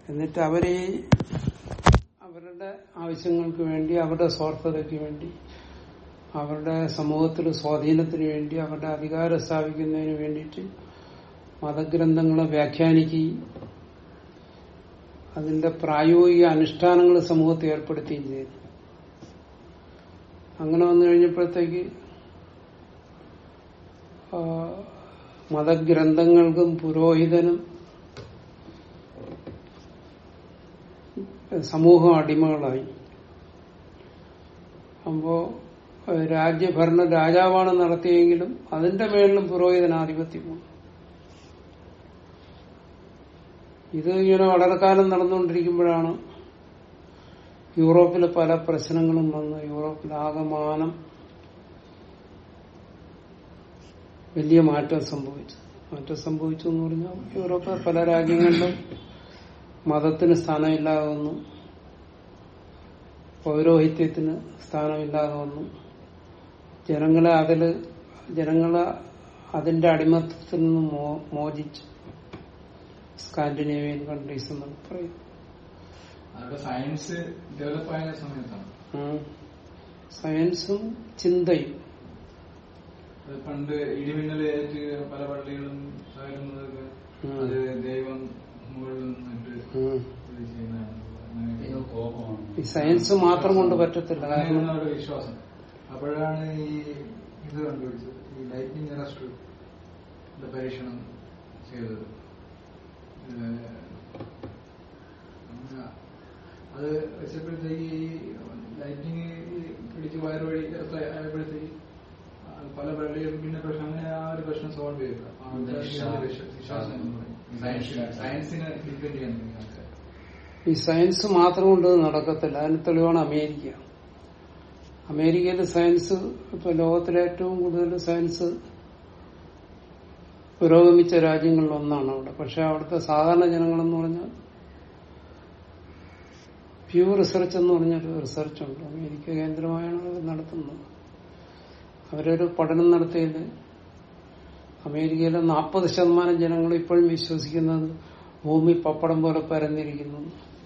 എന്നിട്ട് അവരെ ഈ അവരുടെ ആവശ്യങ്ങൾക്ക് വേണ്ടി അവരുടെ സ്വാർത്ഥതയ്ക്ക് വേണ്ടി അവരുടെ സമൂഹത്തിൽ സ്വാധീനത്തിന് വേണ്ടി അവരുടെ അധികാരം സ്ഥാപിക്കുന്നതിന് വേണ്ടിയിട്ട് മതഗ്രന്ഥങ്ങളെ വ്യാഖ്യാനിക്കുകയും അതിന്റെ പ്രായോഗിക അനുഷ്ഠാനങ്ങൾ സമൂഹത്തെ ഏർപ്പെടുത്തുകയും ചെയ്തു അങ്ങനെ വന്നു കഴിഞ്ഞപ്പോഴത്തേക്ക് ആ, മതഗ്രന്ഥങ്ങൾക്കും പുരോഹിതനും സമൂഹം അടിമകളായി അപ്പോ ഏഹ്, രാജ്യഭരണം രാജാവാണ് നടത്തിയെങ്കിലും അതിന്റെ മേളിലും പുരോഹിതനാധിപത്യം വന്നു. ഇത് ഇങ്ങനെ വളരെ കാലം നടന്നുകൊണ്ടിരിക്കുമ്പോഴാണ് യൂറോപ്പിൽ പല പ്രശ്നങ്ങളും വന്ന് യൂറോപ്പിൽ ആകമാനം വലിയ മാറ്റം സംഭവിച്ചു മാറ്റം സംഭവിച്ചു എന്ന് പറഞ്ഞാൽ യൂറോപ്പിലെ പല രാജ്യങ്ങളിലും മതത്തിന് സ്ഥാനമില്ലാതെ വന്നു പൗരോഹിത്യത്തിന് സ്ഥാനമില്ലാതെ വന്നു ജനങ്ങളെ അതില് ജനങ്ങളെ അതിന്റെ അടിമത്തത്തിൽ നിന്ന് മോ- മോചിച്ചു സ്കാൻഡിനേവിയൻ കൺട്രീസ് എന്നൊക്കെ പറയും അവിടെ സയൻസ് ഡെവലപ്പ് ആയ സമയത്താണ് ഉം. സയൻസും ചിന്തയും അത് പണ്ട് ഇടിമിന്നലേറ്റ് പല പള്ളികളും തകരുന്നതൊക്കെ ഉം. അത് ദൈവം മുകളിൽ നിന്നിട്ട് ഉം. ഇത് ചെയ്യുന്നതാണ് അങ്ങനെ ദൈവ കോപമാണ് ഈ സയൻസ് മാത്രം കൊണ്ട് പറ്റത്തില്ല കാരണം അങ്ങനെയാണ് അവരുടെ വിശ്വാസം അപ്പോഴാണ് ഈ ഇത് കണ്ടുപിടിച്ചത് ഈ ലൈറ്റ്നിങ് അറസ്റ്റ് പരീക്ഷണം ചെയ്തത് ഏഹ് അങ്ങനെ അത് വെച്ചപ്പോഴത്തേക്ക് ഈ ലൈറ്റിങ് പിടിച്ച് വയറ് വഴി എത്ര ആയപ്പോഴത്തേക്ക് ആ പല പള്ളികളും പിന്നെ പ്രശ്നം അങ്ങനെ ആ ഒരു പ്രശ്നം സോൾവ് ചെയ്തില്ല ആ വിശ്വാസം. വിശ്വാസം എന്ന് പറയും. സയൻസ് സയൻസിനെ ഡിപെൻഡ് ചെയ്യാൻ തുടങ്ങി ആൾക്കാർ ഈ സയൻസ് മാത്രം കൊണ്ട് ഇത് നടക്കത്തില്ല അതിന് തെളിവാണ് അമേരിക്ക അമേരിക്കയിൽ സയൻസ് ഇപ്പൊ ലോകത്തിലെ ഏറ്റവും കൂടുതൽ സയൻസ് പുരോഗമിച്ച രാജ്യങ്ങളിൽ ഒന്നാണ് അവിടെ പക്ഷെ അവിടുത്തെ സാധാരണ ജനങ്ങളെന്ന് പറഞ്ഞാൽ പ്യൂർ റിസർച്ച് എന്ന് പറഞ്ഞൊരു റിസർച്ച് ഉണ്ട് അമേരിക്ക കേന്ദ്രമായാണ് അത് നടത്തുന്നത് അവരൊരു പഠനം നടത്തിയത് അമേരിക്കയിലെ നാൽപ്പത് ശതമാനം ജനങ്ങൾ ഇപ്പോഴും വിശ്വസിക്കുന്നത് ഭൂമി പപ്പടം പോലെ പരന്നിരിക്കുന്നു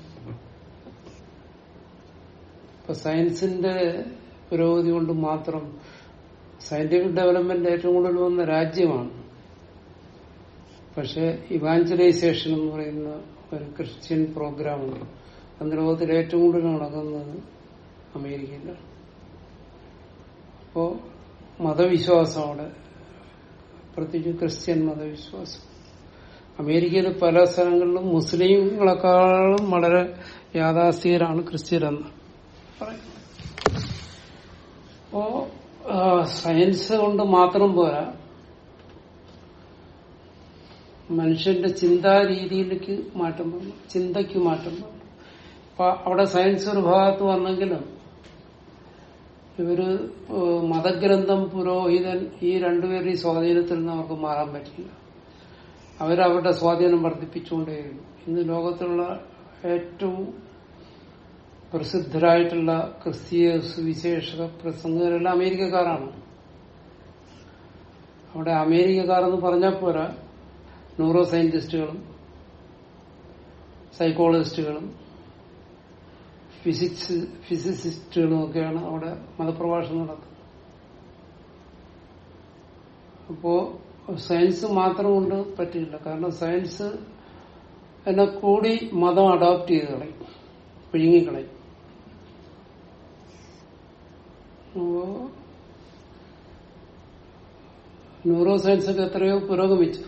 ഇപ്പൊ സയൻസിന്റെ പുരോഗതി കൊണ്ട് മാത്രം സയന്റിഫിക് ഡെവലപ്മെന്റ് ഏറ്റവും കൂടുതൽ വന്ന രാജ്യമാണ് പക്ഷെ ഇവാഞ്ചലൈസേഷൻ എന്ന് പറയുന്ന ഒരു ക്രിസ്ത്യൻ പ്രോഗ്രാമുണ്ട് അത് ലോകത്തിൽ ഏറ്റവും കൂടുതൽ നടക്കുന്നത് അമേരിക്കയിലാണ് അപ്പോ മതവിശ്വാസം അവിടെ പ്രത്യേകിച്ച് ക്രിസ്ത്യൻ മതവിശ്വാസം അമേരിക്കയിൽ പല സ്ഥലങ്ങളിലും മുസ്ലിങ്ങളെക്കാളും വളരെ യാഥാസ്ഥികരാണ് ക്രിസ്ത്യരെന്ന് പറയുന്നത് അപ്പോ ആ, സയൻസ് കൊണ്ട് മാത്രം പോരാ മനുഷ്യന്റെ ചിന്താരീതിയിലേക്ക് മാറ്റം വന്നു ചിന്തയ്ക്ക് മാറ്റം വന്നു അപ്പൊ അവിടെ സയൻസ് ഒരു ഭാഗത്ത് വന്നെങ്കിലും ഇവര് ഏഹ്, മതഗ്രന്ഥം പുരോഹിതൻ ഈ രണ്ടുപേരുടെ ഈ സ്വാധീനത്തിൽ നിന്ന് അവർക്ക് മാറാൻ പറ്റില്ല അവരവരുടെ സ്വാധീനം വർദ്ധിപ്പിച്ചുകൊണ്ടേയിരുന്നു ഇന്ന് ലോകത്തുള്ള ഏറ്റവും പ്രസിദ്ധരായിട്ടുള്ള ക്രിസ്തീയ സുവിശേഷ പ്രസംഗകരെല്ലാം അമേരിക്കക്കാരാണ് അവിടെ അമേരിക്കക്കാർ എന്ന് പറഞ്ഞാൽ പോരാ ന്യൂറോ സയന്റിസ്റ്റുകളും സൈക്കോളജിസ്റ്റുകളും ഫിസിക്സ് ഫിസിസിസ്റ്റുകളും ഒക്കെയാണ് അവിടെ മതപ്രഭാഷണം നടത്തുന്നത് അപ്പോ സയൻസ് മാത്രം കൊണ്ട് പറ്റില്ല കാരണം സയൻസ് എന്നെ കൂടി മതം അഡോപ്റ്റ് ചെയ്ത് കളയും വിഴുങ്ങിക്കളയും അപ്പോ ന്യൂറോ സയൻസ് ഒക്കെ എത്രയോ പുരോഗമിച്ചു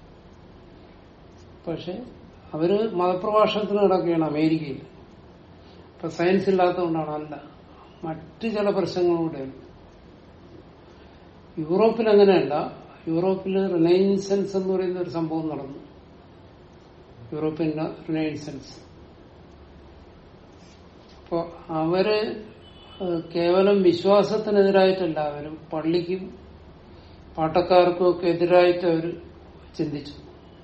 പക്ഷെ അവര് മതപ്രഭാഷണത്തിന് നടക്കുകയാണ് അമേരിക്കയിൽ ഇപ്പൊ സയൻസ് ഇല്ലാത്തതുകൊണ്ടാണ് അല്ല മറ്റ് ചില പ്രശ്നങ്ങളുടെയാണ് യൂറോപ്പിൽ അങ്ങനെയല്ല യൂറോപ്പിൽ റിനൈൻസൻസ് എന്ന് പറയുന്ന ഒരു സംഭവം നടന്നു യൂറോപ്യൻ റിനൈൻസൻസ് അപ്പൊ അവര് ഏഹ്, കേവലം വിശ്വാസത്തിനെതിരായിട്ടല്ല അവരും പള്ളിക്കും പാട്ടക്കാർക്കും ഒക്കെ എതിരായിട്ട് അവർ ചിന്തിച്ചു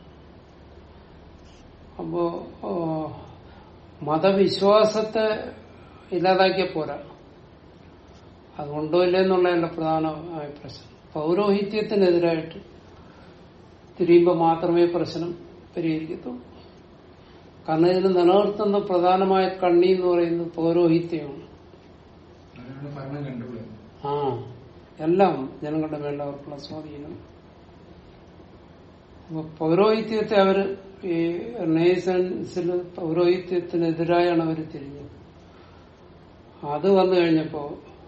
അപ്പോ ആ, മതവിശ്വാസത്തെ ഇല്ലാതാക്കിയ പോരാ അതുകൊണ്ടോ ഇല്ലെന്നുള്ളതല്ല പ്രധാനമായ പ്രശ്നം പൗരോഹിത്യത്തിനെതിരായിട്ട് തിരിയുമ്പോൾ മാത്രമേ പ്രശ്നം പരിഹരിക്കത്തുള്ളൂ കാരണം ഇതിന് നിലനിർത്തുന്ന പ്രധാനമായ കണ്ണി എന്ന് പറയുന്നത് പൗരോഹിത്യമാണ് അവരാണ് ഭരണം കൺട്രോൾ ചെയ്യുന്നത് ആ എല്ലാം ജനങ്ങളുടെ മേലെ അവർക്കുള്ള സ്വാധീനം അപ്പൊ പൗരോഹിത്യത്തെ അവര് ഈ റിനൈസൻസിൽ പൗരോഹിത്യത്തിനെതിരായാണ് അവർ തിരിഞ്ഞത് അത് വന്നു കഴിഞ്ഞപ്പോ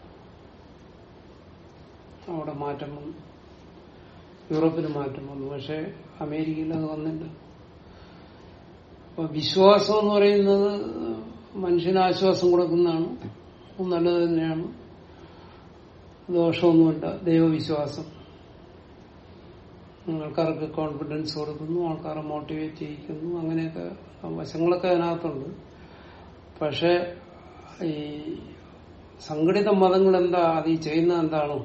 അവിടെ മാറ്റം വന്നു യൂറോപ്പിൽ മാറ്റം വന്നു പക്ഷെ അമേരിക്കയിൽ അത് വന്നില്ല അപ്പൊ വിശ്വാസം എന്ന് പറയുന്നത് മനുഷ്യന് ആശ്വാസം കൊടുക്കുന്നതാണ് അത് നല്ലത് തന്നെയാണ് ദോഷമൊന്നുമില്ല ദൈവവിശ്വാസം ആൾക്കാർക്ക് കോൺഫിഡൻസ് കൊടുക്കുന്നു ആൾക്കാരെ മോട്ടിവേറ്റ് ചെയ്യിക്കുന്നു അങ്ങനെയൊക്കെ വശങ്ങളൊക്കെ അതിനകത്തുണ്ട് പക്ഷെ ഈ സംഘടിത മതങ്ങൾ എന്താ അത് ഈ ചെയ്യുന്നത് എന്താണോ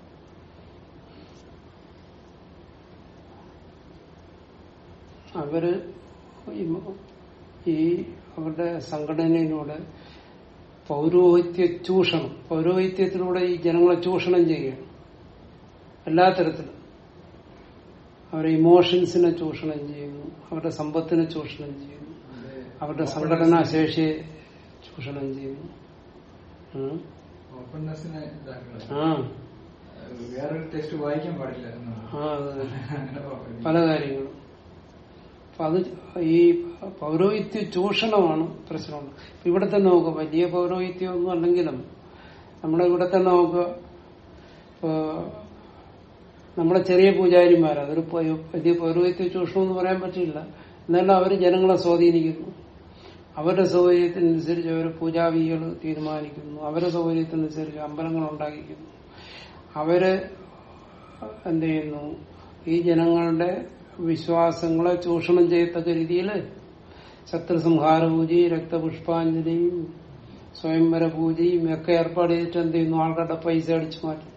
അവര് ഈ- ഈ അവരുടെ സംഘടനയിലൂടെ പൗരോഹിത്യ ചൂഷണം പൗരോഹിത്യത്തിലൂടെ ഈ ജനങ്ങളെ ചൂഷണം ചെയ്യുകയാണ് എല്ലാ തരത്തിലും അവരുടെ ഇമോഷൻസിനെ ചൂഷണം ചെയ്യുന്നു അവരുടെ സമ്പത്തിനെ ചൂഷണം ചെയ്യുന്നു അവരുടെ സംഘടനാ ശേഷിയെ ചൂഷണം ചെയ്യുന്നു ഉം. ഓപ്പൺനെസ്സിനെ ഇതാക്കുന്നത് ആ വേറൊരു ടെക്സ്റ്റ് വായിക്കാൻ പാടില്ല എന്നാണ് ആ അത് അങ്ങനെ പറഞ്ഞു. പല കാര്യങ്ങളും അപ്പൊ അത് ഈ പൗരോഹിത്യ ചൂഷണമാണ് പ്രശ്നമുണ്ട് ഇപ്പൊ ഇവിടെ തന്നെ നോക്കുക വലിയ പൗരോഹിത്യം ഒന്നും അല്ലെങ്കിലും നമ്മുടെ ഇവിടെ തന്നെ നോക്കുക ഇപ്പൊ നമ്മുടെ ചെറിയ പൂജാരിമാർ അതൊരു പ- വലിയ പൗരോഹിത്യ ചൂഷണം എന്ന് പറയാൻ പറ്റില്ല എന്നാലും അവർ ജനങ്ങളെ സ്വാധീനിക്കുന്നു അവരുടെ സൗകര്യത്തിനനുസരിച്ച് അവർ പൂജാവികൾ തീരുമാനിക്കുന്നു അവരുടെ സൗകര്യത്തിനനുസരിച്ച് അമ്പലങ്ങൾ ഉണ്ടാക്കിക്കുന്നു അവര് എന്ത് ചെയ്യുന്നു ഈ ജനങ്ങളുടെ വിശ്വാസങ്ങളെ ചൂഷണം ചെയ്യത്തക്ക രീതിയിൽ ശത്രുസംഹാര പൂജയും രക്തപുഷ്പാഞ്ജലിയും സ്വയംവര പൂജയും ഒക്കെ ഏർപ്പാട് ചെയ്തിട്ട് എന്ത് ചെയ്യുന്നു ആൾക്കാരുടെ പൈസ അടിച്ചു മാറ്റും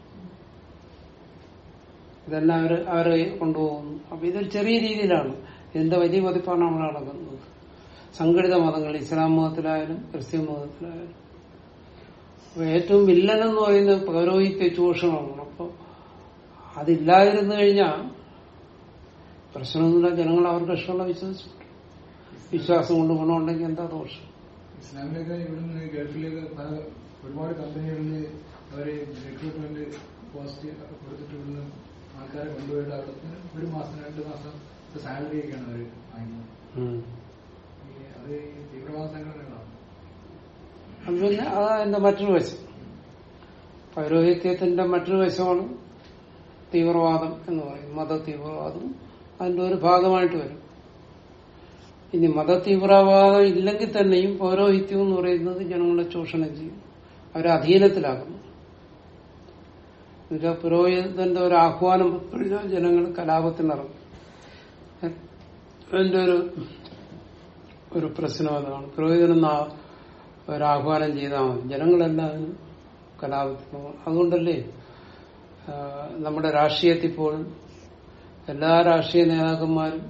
ഇതെല്ലാം അവർ അവരെ കൊണ്ടുപോകുന്നു അപ്പൊ ഇതൊരു ചെറിയ രീതിയിലാണ് ഇതിന്റെ വലിയ പതിപ്പാണ് അവിടെ നടക്കുന്നത് സംഘടിത മതങ്ങൾ ഇസ്ലാം മതത്തിലായാലും ക്രിസ്ത്യൻ മതത്തിലായാലും അപ്പൊ ഏറ്റവും വില്ലൻ എന്ന് പറയുന്നത് പൗരോഹിത്യ ചൂഷണമാണ് അപ്പൊ അതില്ലാതിരുന്നു കഴിഞ്ഞാൽ പ്രശ്നമൊന്നുമില്ല ജനങ്ങൾ അവർക്ക് ഇഷ്ടമുള്ള വിശ്വസിച്ചു വിശ്വാസം കൊണ്ട് ഗുണമുണ്ടെങ്കിൽ എന്താ ദോഷം ഇസ്ലാമിലൊക്കെ ഇവിടുന്ന് ഗൾഫിലേക്ക് പല ഒരുപാട് കമ്പനികളിൽ അവര് റിക്രൂട്ട്മെന്റ് പോസ്റ്റ് കൊടുത്തിട്ട് ഇവിടുന്ന് ആൾക്കാരെ കൊണ്ടുപോയിട്ട് അവിടെ ഒരു മാസം രണ്ട് മാസം സാലറി ഒക്കെയാണ് അവർ വാങ്ങുന്നത് ഉം. ഈ അത് ഈ തീവ്രവാദ സംഘടനകളാണ് അത് പിന്നെ അതെന്റെ മറ്റൊരു വശം പൗരോഹിത്യത്തിന്റെ മറ്റൊരു വശമാണ് തീവ്രവാദം എന്ന് പറയും മത തീവ്രവാദം അതിന്റെ ഒരു ഭാഗമായിട്ട് വരും ഇനി മത തീവ്രവാദം ഇല്ലെങ്കിൽ തന്നെയും പൗരോഹിത്യം എന്ന് പറയുന്നത് ജനങ്ങളെ ചൂഷണം ചെയ്യും അവരെ അധീനത്തിലാക്കുന്നു എന്നുവെച്ചാൽ പുരോഹിതന്റെ ഒരു ആഹ്വാനം കഴിഞ്ഞാൽ ജനങ്ങൾ കലാപത്തിനിറങ്ങും അതിന്റെ ഒരു ഒരു പ്രശ്നം അതാണ് പുരോഹിതനെന്ന ഒരു ആഹ്വാനം ചെയ്താൽ മതി ജനങ്ങളെല്ലാം അതിന് കലാപത്തിന് പോകും. അതുകൊണ്ടല്ലേ ആ, നമ്മുടെ രാഷ്ട്രീയത്തിൽ പോലും എല്ലാ രാഷ്ട്രീയ നേതാക്കന്മാരും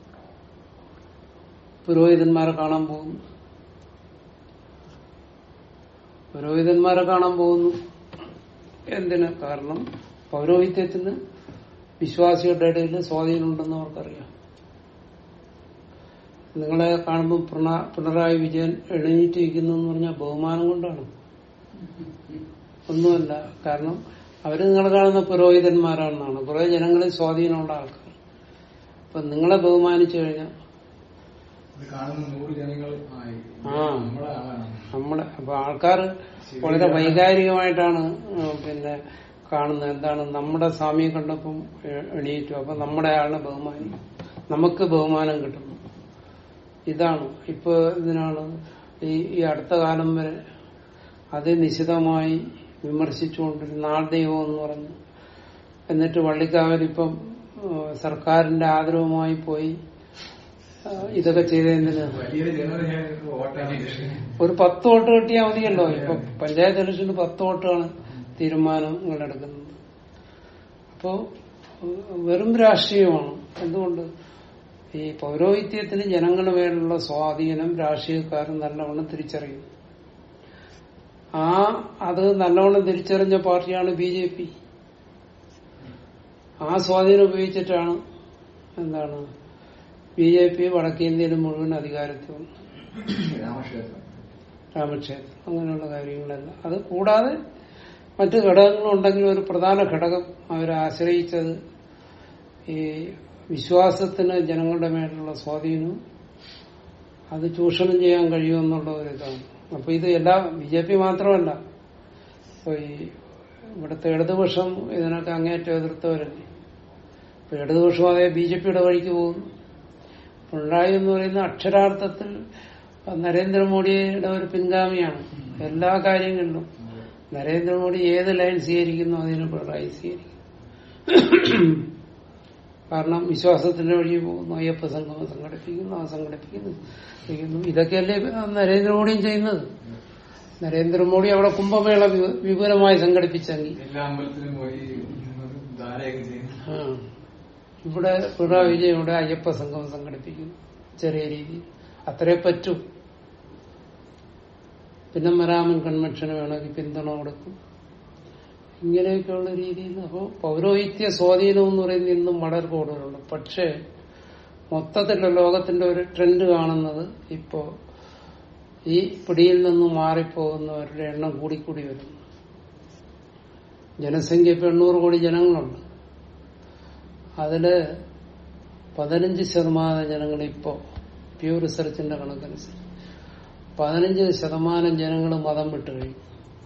പുരോഹിതന്മാരെ കാണാൻ പോകുന്നു പുരോഹിതന്മാരെ കാണാൻ പോകുന്നു എന്തിന് കാരണം പൗരോഹിത്യത്തിന് വിശ്വാസികളുടെ ഇടയിൽ സ്വാധീനമുണ്ടെന്ന് അവർക്കറിയാം നിങ്ങളെ കാണുമ്പോൾ പിണ- പിണറായി വിജയൻ എണീറ്റിരിക്കുന്നു എന്ന് പറഞ്ഞാൽ ബഹുമാനം കൊണ്ടാണ് ഒന്നുമല്ല കാരണം അവര് നിങ്ങളെ കാണുന്ന പുരോഹിതന്മാരാണെന്നാണ് കുറെ ജനങ്ങളിൽ സ്വാധീനമുള്ള ആൾക്കാർ അപ്പൊ നിങ്ങളെ ബഹുമാനിച്ചു കഴിഞ്ഞാൽ ഇത് കാണുന്ന നൂറ് ജനങ്ങൾ ആയി ആ. നമ്മളെ ആളാണ് നമ്മളെ അപ്പൊ ആൾക്കാർ വളരെ വൈകാരികമായിട്ടാണ് ആ, പിന്നെ കാണുന്നത് എന്താണ് നമ്മുടെ സ്വാമിയെ കണ്ടപ്പം എ- എണീറ്റു അപ്പൊ നമ്മുടെ ആളിനെ ബഹുമാനിക്കും നമുക്ക് ബഹുമാനം കിട്ടുന്നു ഇതാണ് ഇപ്പൊ ഇതിനാണ് ഈ ഈ അടുത്ത കാലം വരെ അത് നിശിതമായി വിമർശിച്ചുകൊണ്ടിരുന്ന ആൾദൈവം എന്ന് പറഞ്ഞു എന്നിട്ട് വള്ളിക്കാവലിപ്പം ആ, സർക്കാരിന്റെ ആദരവുമായി പോയി ആ, ഇതൊക്കെ ചെയ്തതിന് വലിയൊരു ജനത വോട്ടാണ് ഒരു പത്ത് വോട്ട് കിട്ടിയാൽ മതിയല്ലോ ഇപ്പൊ പഞ്ചായത്ത് ഇലക്ഷന് പത്ത് വോട്ടാണ് തീരുമാനങ്ങൾ എടുക്കുന്നത് അപ്പോ ഏഹ്, വെറും രാഷ്ട്രീയമാണ് എന്തുകൊണ്ട് ഈ പൗരോഹിത്യത്തിന് ജനങ്ങളുടെ മേലുള്ള സ്വാധീനം രാഷ്ട്രീയക്കാരൻ നല്ലവണ്ണം തിരിച്ചറിയും ആ അത് നല്ലവണ്ണം തിരിച്ചറിഞ്ഞ പാർട്ടിയാണ് ബി ജെ പി ആ സ്വാധീനം ഉപയോഗിച്ചിട്ടാണ് എന്താണ് ബി ജെ പി വടക്കേന്ത്യയിൽ മുഴുവൻ അധികാരത്തിൽ വന്നു രാമക്ഷേത്രം രാമക്ഷേത്രം അങ്ങനെയുള്ള കാര്യങ്ങളെല്ലാം അത് കൂടാതെ മറ്റു ഘടകങ്ങളുണ്ടെങ്കിലും ഒരു പ്രധാന ഘടകം അവരെ ആശ്രയിച്ചത് ഈ വിശ്വാസത്തിന് ജനങ്ങളുടെ മേലുള്ള സ്വാധീനവും അത് ചൂഷണം ചെയ്യാൻ കഴിയുമെന്നുള്ള ഒരു ഇതാണ് അപ്പൊ ഇത് എല്ലാ ബി ജെ പി മാത്രമല്ല ഇപ്പൊ ഈ ഇവിടുത്തെ ഇടതുപക്ഷം ഇതിനൊക്കെ അങ്ങേറ്റം എതിർത്തവരല്ലേ ഇപ്പൊ ഇടതുപക്ഷം അതേ ബി ജെ പിയുടെ വഴിക്ക് പോകുന്നു പിണറായി എന്ന് പറയുന്ന അക്ഷരാർത്ഥത്തിൽ നരേന്ദ്രമോദിയുടെ ഒരു പിൻഗാമിയാണ് എല്ലാ കാര്യങ്ങളിലും നരേന്ദ്രമോദി ഏത് ലൈൻ സ്വീകരിക്കുന്നു അതിന് പിണറായി സ്വീകരിക്കും കാരണം വിശ്വാസത്തിന്റെ വഴി പോകുന്നു അയ്യപ്പ സംഗമം സംഘടിപ്പിക്കുന്നു ആ സംഘടിപ്പിക്കുന്നു ചെയ്യുന്നു ഇതൊക്കെയല്ലേ നരേന്ദ്രമോദിയും ചെയ്യുന്നത് നരേന്ദ്രമോദി അവിടെ കുംഭമേള വി- വിപുലമായി സംഘടിപ്പിച്ചെങ്കിൽ എല്ലാ അമ്പലത്തിലും പോയി ധാരയൊക്കെ ചെയ്യുന്നു ആ. ഇവിടെ പിണറായി വിജയൻ ഇവിടെ അയ്യപ്പ സംഗമം സംഘടിപ്പിക്കുന്നു ചെറിയ രീതിയിൽ അത്രേ പറ്റൂ പിന്നെ മരാമൻ കൺവെൻഷന് വേണമെങ്കിൽ പിന്തുണ കൊടുക്കും ഇങ്ങനെയൊക്കെയുള്ള രീതിയിൽ അപ്പോൾ പൗരോഹിത്യ സ്വാധീനം എന്ന് പറയുന്നത് ഇന്നും വളരെ കൂടുതലുണ്ട് പക്ഷേ മൊത്തത്തിലുള്ള ലോകത്തിന്റെ ഒരു ട്രെൻഡ് കാണുന്നത് ഇപ്പോ ഈ പിടിയിൽ നിന്ന് മാറിപ്പോകുന്നവരുടെ എണ്ണം കൂടിക്കൂടി വരുന്നു ജനസംഖ്യ ഇപ്പൊ എണ്ണൂറ് കോടി ജനങ്ങളുണ്ട് അതില് പതിനഞ്ച് ശതമാനം ജനങ്ങൾ ഇപ്പോ പ്യൂ റിസർച്ചിന്റെ കണക്കനുസരിച്ച് പതിനഞ്ച് ശതമാനം ജനങ്ങൾ മതം വിട്ടു കഴിഞ്ഞു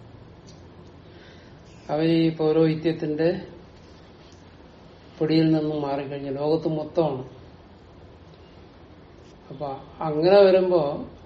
അവർ ഈ പൗരോഹിത്യത്തിന്റെ പിടിയിൽ നിന്നും മാറിക്കഴിഞ്ഞു ലോകത്ത് മൊത്തമാണ് അപ്പൊ അങ്ങനെ വരുമ്പോ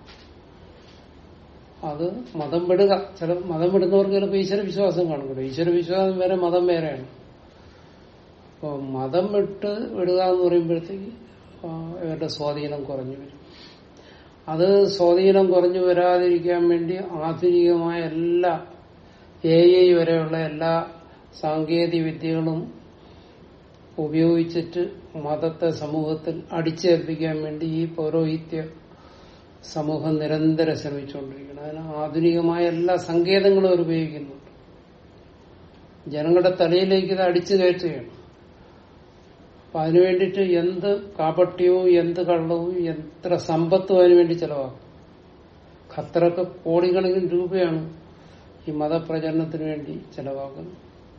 അത് മതം വിടുക ചില മതം വിടുന്നവർക്ക് ചിലപ്പോൾ ഈശ്വര വിശ്വാസം കാണുമല്ലോ ഈശ്വര വിശ്വാസം വേറെ മതം വേറെയാണ് അപ്പോൾ മതം വിട്ട് വിടുക എന്ന് പറയുമ്പോഴത്തേക്ക് ആ, ഇവരുടെ സ്വാധീനം കുറഞ്ഞു വരും അത് സ്വാധീനം കുറഞ്ഞു വരാതിരിക്കാൻ വേണ്ടി ആധുനികമായ എല്ലാ എ ഐ വരെയുള്ള എല്ലാ സാങ്കേതിക വിദ്യകളും ഉപയോഗിച്ചിട്ട് മതത്തെ സമൂഹത്തിൽ അടിച്ചേൽപ്പിക്കാൻ വേണ്ടി ഈ പൗരോഹിത്യ സമൂഹം നിരന്തരം ശ്രമിച്ചുകൊണ്ടിരിക്കണം അതിന് ആധുനികമായ എല്ലാ സങ്കേതങ്ങളും അവർ ഉപയോഗിക്കുന്നുണ്ട് ജനങ്ങളുടെ തലയിലേക്ക് ഇത് അടിച്ചു കയറ്റുകയാണ് അപ്പൊ അതിനു വേണ്ടിയിട്ട് എന്ത് കാപട്യവും എന്ത് കള്ളവും എത്ര സമ്പത്തും അതിനു വേണ്ടി ചെലവാക്കും ഖത്തറൊക്കെ കോടിക്കണക്കിന് രൂപയാണ് ഈ മതപ്രചരണത്തിന് വേണ്ടി ചെലവാക്കുന്നത്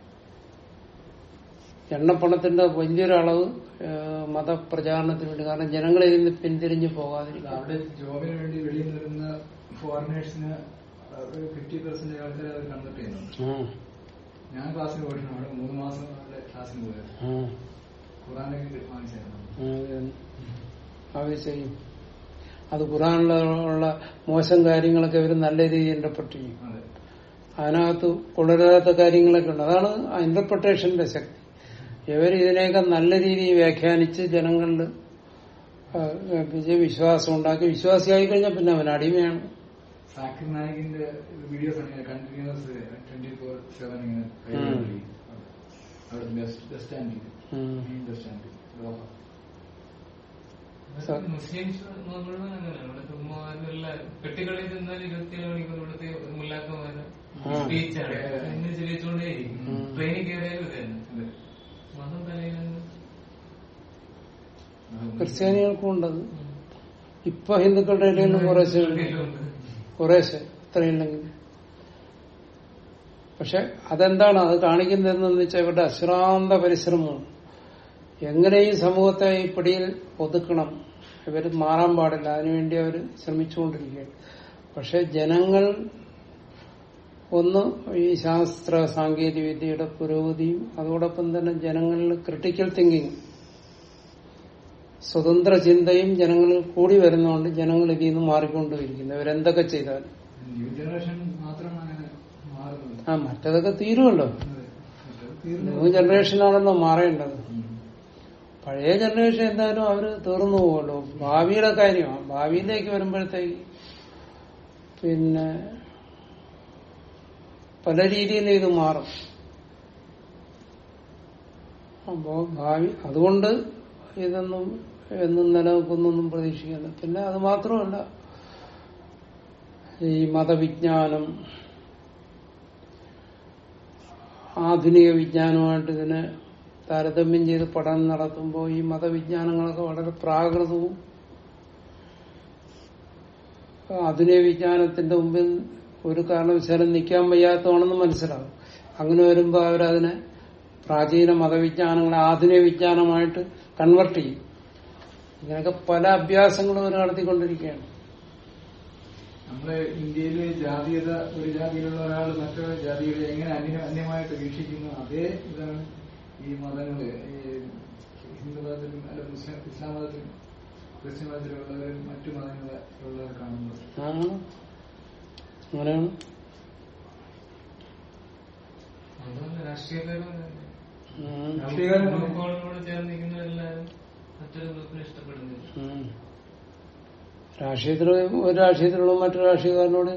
എണ്ണപ്പണത്തിന്റെ വലിയൊരു അളവ് ഏഹ്, മതപ്രചാരണത്തിന് വേണ്ടി കാരണം ജനങ്ങളെ ഇതിൽ നിന്ന് പിന്തിരിഞ്ഞു പോകാതിരിക്കാൻ അവിടെ ജോബിന് വേണ്ടി വെളിയിൽ നിന്ന് വരുന്ന ഫോറിനേഴ്സിന് ഫിഫ്റ്റി പെർസെന്റ് ആൾക്കാർ അവർ കൺവെർട്ട് ചെയ്യുന്നുണ്ട് ഉം. ഞാൻ ക്ലാസ്സിന് പോയിരുന്നു അവിടെ മൂന്ന് മാസം അവിടെ ക്ലാസ്സിന് പോയത് ഉം. ഖുറാനൊക്കെ വാങ്ങിച്ചായിരുന്നു ഉം, അത് തന്നെ. അവർ ചെയ്യും അത് ഖുറാനിലുള്ള മോശം കാര്യങ്ങളൊക്കെ അവർ നല്ല രീതിയിൽ ഇന്റർപ്രറ്റ് ചെയ്യും അതെ അതിനകത്ത് കൊള്ളരുതാത്ത കാര്യങ്ങളൊക്കെ ഉണ്ട് അതാണ് ഇന്റർപ്രിട്ടേഷന്റെ ശക്തി ഇവർ ഇതിനെയൊക്കെ നല്ല രീതിയിൽ വ്യാഖ്യാനിച്ച് ജനങ്ങളിൽ ആ, വിജയ വിശ്വാസം ഉണ്ടാക്കി വിശ്വാസിയായി കഴിഞ്ഞാൽ പിന്നെ അവൻ അടിമയാണ് സാക്കിർ നായികിന്റെ വീഡിയോസ് ആണ് ഇങ്ങനെ കണ്ടിന്യൂസ് ട്വന്റി ഫോർ സെവൻ ഇങ്ങനെ ഉം. കൈകൊണ്ടിരിക്കും. അവിടെ ബസ് ബസ് സ്റ്റാൻഡിൽ ഉം. മെയിൻ ബസ് സ്റ്റാൻഡിൽ ദോഹ. സ- മുസ്ലിംസ് മുഴുവൻ അങ്ങനെയാണ് ഇവിടുത്തെ ഉമ്മമാരെല്ലാം പെട്ടികളിൽ ചെന്നാൽ ഇരുപത്തിയേഴ് മണിക്കൂർ ഇവിടുത്തെ മുല്ലാക്കന്മാര് ആ. സ്പീച്ചാണ് ഇന്ന് ചെല്ലിച്ചുകൊണ്ടേയിരിക്കും ഉം. ട്രെയിനിൽ കയറിയാലും ഇത് തന്നെ അതെ. മതം തലയിലാണ് ക്രിസ്ത്യാനികൾക്കും ഉണ്ടത് ഇപ്പൊ ഹിന്ദുക്കളുടെ ഇടയിൽ കുറേശ്ശെ ഉണ്ട്. ഉണ്ട്. കുറേശ്ശെ ഇത്രയില്ലെങ്കിൽ പക്ഷെ അതെന്താണ് അത് കാണിക്കുന്നതെന്ന് വെച്ചാൽ ഇവരുടെ അശ്രാന്ത പരിശ്രമമാണ് എങ്ങനെ ഈ സമൂഹത്തെ ഈ പിടിയിൽ ഒതുക്കണം ഇവർ മാറാൻ പാടില്ല അതിനുവേണ്ടി അവർ ശ്രമിച്ചുകൊണ്ടിരിക്കുകയാണ് പക്ഷെ ജനങ്ങൾ ഒന്ന് ഈ ശാസ്ത്ര സാങ്കേതിക വിദ്യയുടെ പുരോഗതിയും അതോടൊപ്പം തന്നെ ജനങ്ങളിൽ ക്രിട്ടിക്കൽ തിങ്കിങ് സ്വതന്ത്ര ചിന്തയും ജനങ്ങളിൽ കൂടി വരുന്നതുകൊണ്ട് ജനങ്ങൾ ഇതിൽ നിന്ന് മാറിക്കൊണ്ടിരിക്കുന്നു ഇവരെന്തൊക്കെ ചെയ്താലും ന്യൂ ജനറേഷൻ മാത്രമാണ് അങ്ങനെ മാറുന്നത് ആ മറ്റതൊക്കെ തീരുമല്ലോ അതെ. മറ്റേത് തീർന്നു ന്യൂ ജനറേഷനാണല്ലോ മാറേണ്ടത് ഉം. പഴയ ജനറേഷൻ എന്തായാലും അവര് തീർന്നു പോകുമല്ലോ ഭാവിയുടെ കാര്യമാണ് ഭാവിയിലേക്ക് വരുമ്പോഴത്തേക്ക് പിന്നെ പല രീതിയിൽ ഇത് മാറും അപ്പോ ഭാവി അതുകൊണ്ട് ഇതൊന്നും എന്നും നിലനിൽക്കുന്നൊന്നും പ്രതീക്ഷിക്കുന്നു പിന്നെ അത് മാത്രമല്ല ഈ മതവിജ്ഞാനം ആധുനിക വിജ്ഞാനമായിട്ട് ഇതിനെ താരതമ്യം ചെയ്ത് പഠനം നടത്തുമ്പോൾ ഈ മതവിജ്ഞാനങ്ങളൊക്കെ വളരെ പ്രാകൃതവും ആധുനിക വിജ്ഞാനത്തിന്റെ മുമ്പിൽ ഒരു കാരണവശാലും നിൽക്കാൻ വയ്യാത്തതാണെന്ന് മനസ്സിലാവും അങ്ങനെ വരുമ്പോൾ അവരതിനെ പ്രാചീന മതവിജ്ഞാനങ്ങളെ ആധുനിക വിജ്ഞാനമായിട്ട് കൺവെർട്ട് ചെയ്യും ഇങ്ങനെയൊക്കെ പല അഭ്യാസങ്ങളും അവർ നടത്തിക്കൊണ്ടിരിക്കുകയാണ് നമ്മള് ഇന്ത്യയിലെ ജാതീയത ഒരു ജാതിയിലുള്ള ഒരാൾ മറ്റൊരു ജാതിയുടെ എങ്ങനെ അന്യ അന്യമായിട്ട് വീക്ഷിക്കുന്നു അതേ ഇതാണ് ഈ മതങ്ങള് ഈ ഹിന്ദു മതത്തിലും അല്ല മുസ്ലിം ഇസ്ലാം മതത്തിലും ക്രിസ്ത്യൻ മതത്തിലുള്ളവരും മറ്റു മതങ്ങളിലുള്ളവർ കാണുന്നത് ആണ് അങ്ങനെയാണ് അതുകൊണ്ട് രാഷ്ട്രീയക്കാരും അങ്ങനെ. ഉം. രാഷ്ട്രീയക്കാരും ഗ്രൂപ്പുകളോട് ചേർന്നിരിക്കുന്നവരെല്ലാവരും മറ്റൊരു ഗ്രൂപ്പിനെ ഇഷ്ടപ്പെടുന്നില്ല ഉം. രാഷ്ട്രീയത്തില് ഒരു രാഷ്ട്രീയത്തിലുള്ള മറ്റൊരു രാഷ്ട്രീയക്കാരനോട്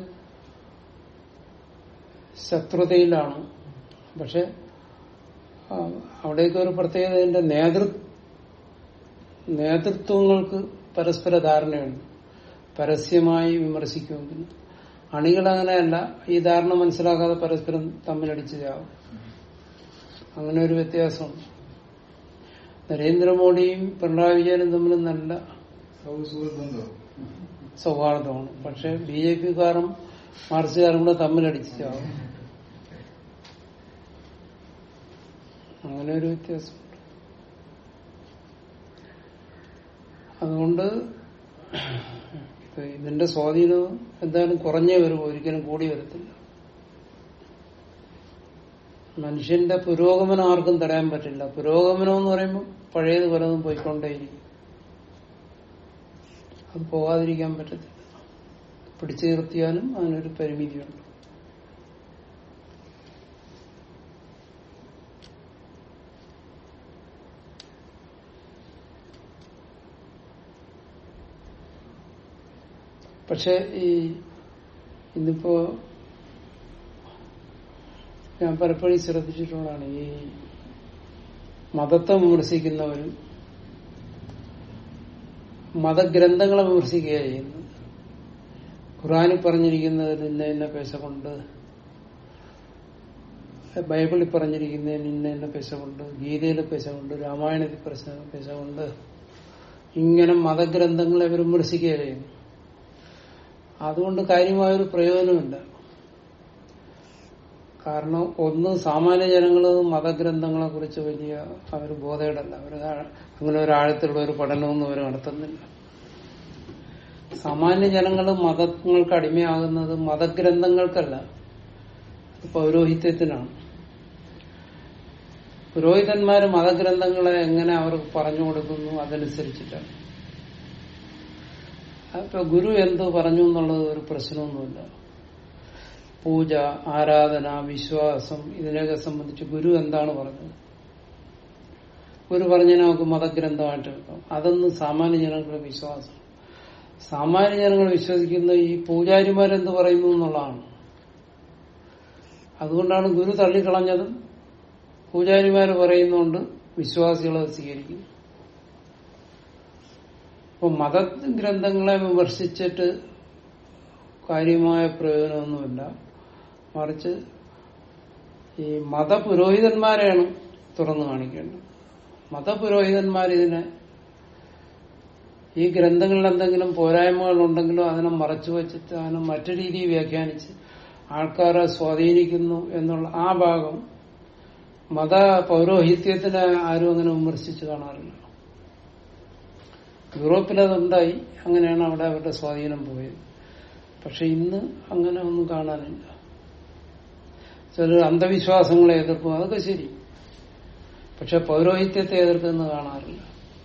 ശത്രുതയിലാണ് പക്ഷെ ആ, അവിടേക്ക് ഒരു പ്രത്യേകത ഇതിന്റെ നേതൃ നേതൃത്വങ്ങൾക്ക് പരസ്പര ധാരണയുണ്ട് പരസ്യമായി വിമർശിക്കുമെങ്കിൽ അണികൾ അങ്ങനെയല്ല ഈ ധാരണ മനസ്സിലാക്കാതെ പരസ്പരം തമ്മിലടിച്ച് ചാവും അങ്ങനെ ഒരു വ്യത്യാസമുണ്ട് നരേന്ദ്രമോദിയും പിണറായി വിജയനും തമ്മിൽ നല്ല സൗ- സുഹൃത്ത് ബന്ധവും സൗഹാർദ്ദമാണ് പക്ഷെ ബി ജെ പിക്കാരും മാർക്സുകാരും കൂടെ തമ്മിലടിച്ച് ചാവും അങ്ങനെ ഒരു വ്യത്യാസമുണ്ട് അതുകൊണ്ട് ഇത് ഇതിന്റെ സ്വാധീനം എന്തായാലും കുറഞ്ഞേ വരും ഒരിക്കലും കൂടി വരത്തില്ല മനുഷ്യന്റെ പുരോഗമനം ആർക്കും തടയാൻ പറ്റില്ല പുരോഗമനം എന്ന് പറയുമ്പോൾ പഴയത് പലതും പോയിക്കൊണ്ടേയിരിക്കും അത് പോകാതിരിക്കാൻ പറ്റത്തില്ല പിടിച്ചു നിർത്തിയാലും അതിനൊരു പരിമിതിയുണ്ട് പക്ഷെ ഈ ഇന്നിപ്പോ ഞാൻ പലപ്പോഴും ശ്രദ്ധിച്ചിട്ടുള്ളതാണ് ഈ മതത്തെ വിമർശിക്കുന്നവരും മതഗ്രന്ഥങ്ങളെ വിമർശിക്കുകയാണ് ചെയ്യുന്നത് ഖുറാനിൽ പറഞ്ഞിരിക്കുന്നതിൽ ഇന്ന ഇന്ന പേശ കൊണ്ട് ബൈബിളിൽ പറഞ്ഞിരിക്കുന്നതിന് ഇന്ന ഇന്ന പേശ കൊണ്ട് ഗീതയിലെ പേശ കൊണ്ട് രാമായണത്തിൽ പേശ പേശ കൊണ്ട് ഇങ്ങനെ മതഗ്രന്ഥങ്ങളെ ഇവർ വിമർശിക്കുകയാണ് ചെയ്യുന്നു അതുകൊണ്ട് കാര്യമായൊരു പ്രയോജനമില്ല കാരണം ഒന്ന് സാമാന്യ ജനങ്ങൾ മതഗ്രന്ഥങ്ങളെ കുറിച്ച് വലിയ അവർ ബോധേടല്ല അവർ അങ്ങനെ ഒരു ആഴത്തിലുള്ള ഒരു പഠനമൊന്നും അവർ നടത്തുന്നില്ല സാമാന്യ ജനങ്ങൾ മതങ്ങൾക്ക് അടിമയാകുന്നത് മതഗ്രന്ഥങ്ങൾക്കല്ല അത് പൗരോഹിത്യത്തിനാണ് പുരോഹിതന്മാര് മതഗ്രന്ഥങ്ങളെ എങ്ങനെ അവർക്ക് പറഞ്ഞു കൊടുക്കുന്നു അതനുസരിച്ചിട്ടാണ് അപ്പൊ ഗുരു എന്തോ പറഞ്ഞു എന്നുള്ളത് ഒരു പ്രശ്നമൊന്നുമില്ല പൂജ ആരാധന വിശ്വാസം ഇതിനെയൊക്കെ സംബന്ധിച്ച് ഗുരു എന്താണ് പറഞ്ഞത് ഗുരു പറഞ്ഞ നമുക്ക് മതഗ്രന്ഥമായിട്ട് എടുക്കാം അതൊന്നും സാമാന്യ ജനങ്ങളുടെ വിശ്വാസം സാമാന്യ ജനങ്ങൾ വിശ്വസിക്കുന്ന ഈ പൂജാരിമാരെന്ത് പറയുന്നു എന്നുള്ളതാണ് അതുകൊണ്ടാണ് ഗുരു തള്ളിക്കളഞ്ഞതും പൂജാരിമാര് പറയുന്നുകൊണ്ട് വിശ്വാസികൾ അത് സ്വീകരിക്കുന്നു അപ്പൊ മതഗ്രന്ഥങ്ങളെ വിമർശിച്ചിട്ട് കാര്യമായ പ്രയോജനമൊന്നുമില്ല മറിച്ച് ഈ മതപുരോഹിതന്മാരെയാണ് തുറന്നു കാണിക്കേണ്ടത് മതപുരോഹിതന്മാരിതിനെ ഈ ഗ്രന്ഥങ്ങളിൽ എന്തെങ്കിലും പോരായ്മകൾ ഉണ്ടെങ്കിലോ അതിനെ മറച്ചു വച്ചിട്ട് അതിനെ മറ്റു രീതിയിൽ വ്യാഖ്യാനിച്ച് ആൾക്കാരെ സ്വാധീനിക്കുന്നു എന്നുള്ള ആ ഭാഗം മത പൗരോഹിത്യത്തിനെ ആരും അങ്ങനെ വിമർശിച്ച് കാണാറില്ല യൂറോപ്പിൽ അതുണ്ടായി അങ്ങനെയാണ് അവിടെ അവരുടെ സ്വാധീനം പോയത് പക്ഷെ ഇന്ന് അങ്ങനെ ഒന്നും കാണാനില്ല ചിലർ അന്ധവിശ്വാസങ്ങളെ എതിർക്കും അതൊക്കെ ശരി പക്ഷെ പൗരോഹിത്യത്തെ എതിർക്കുന്ന കാണാറില്ല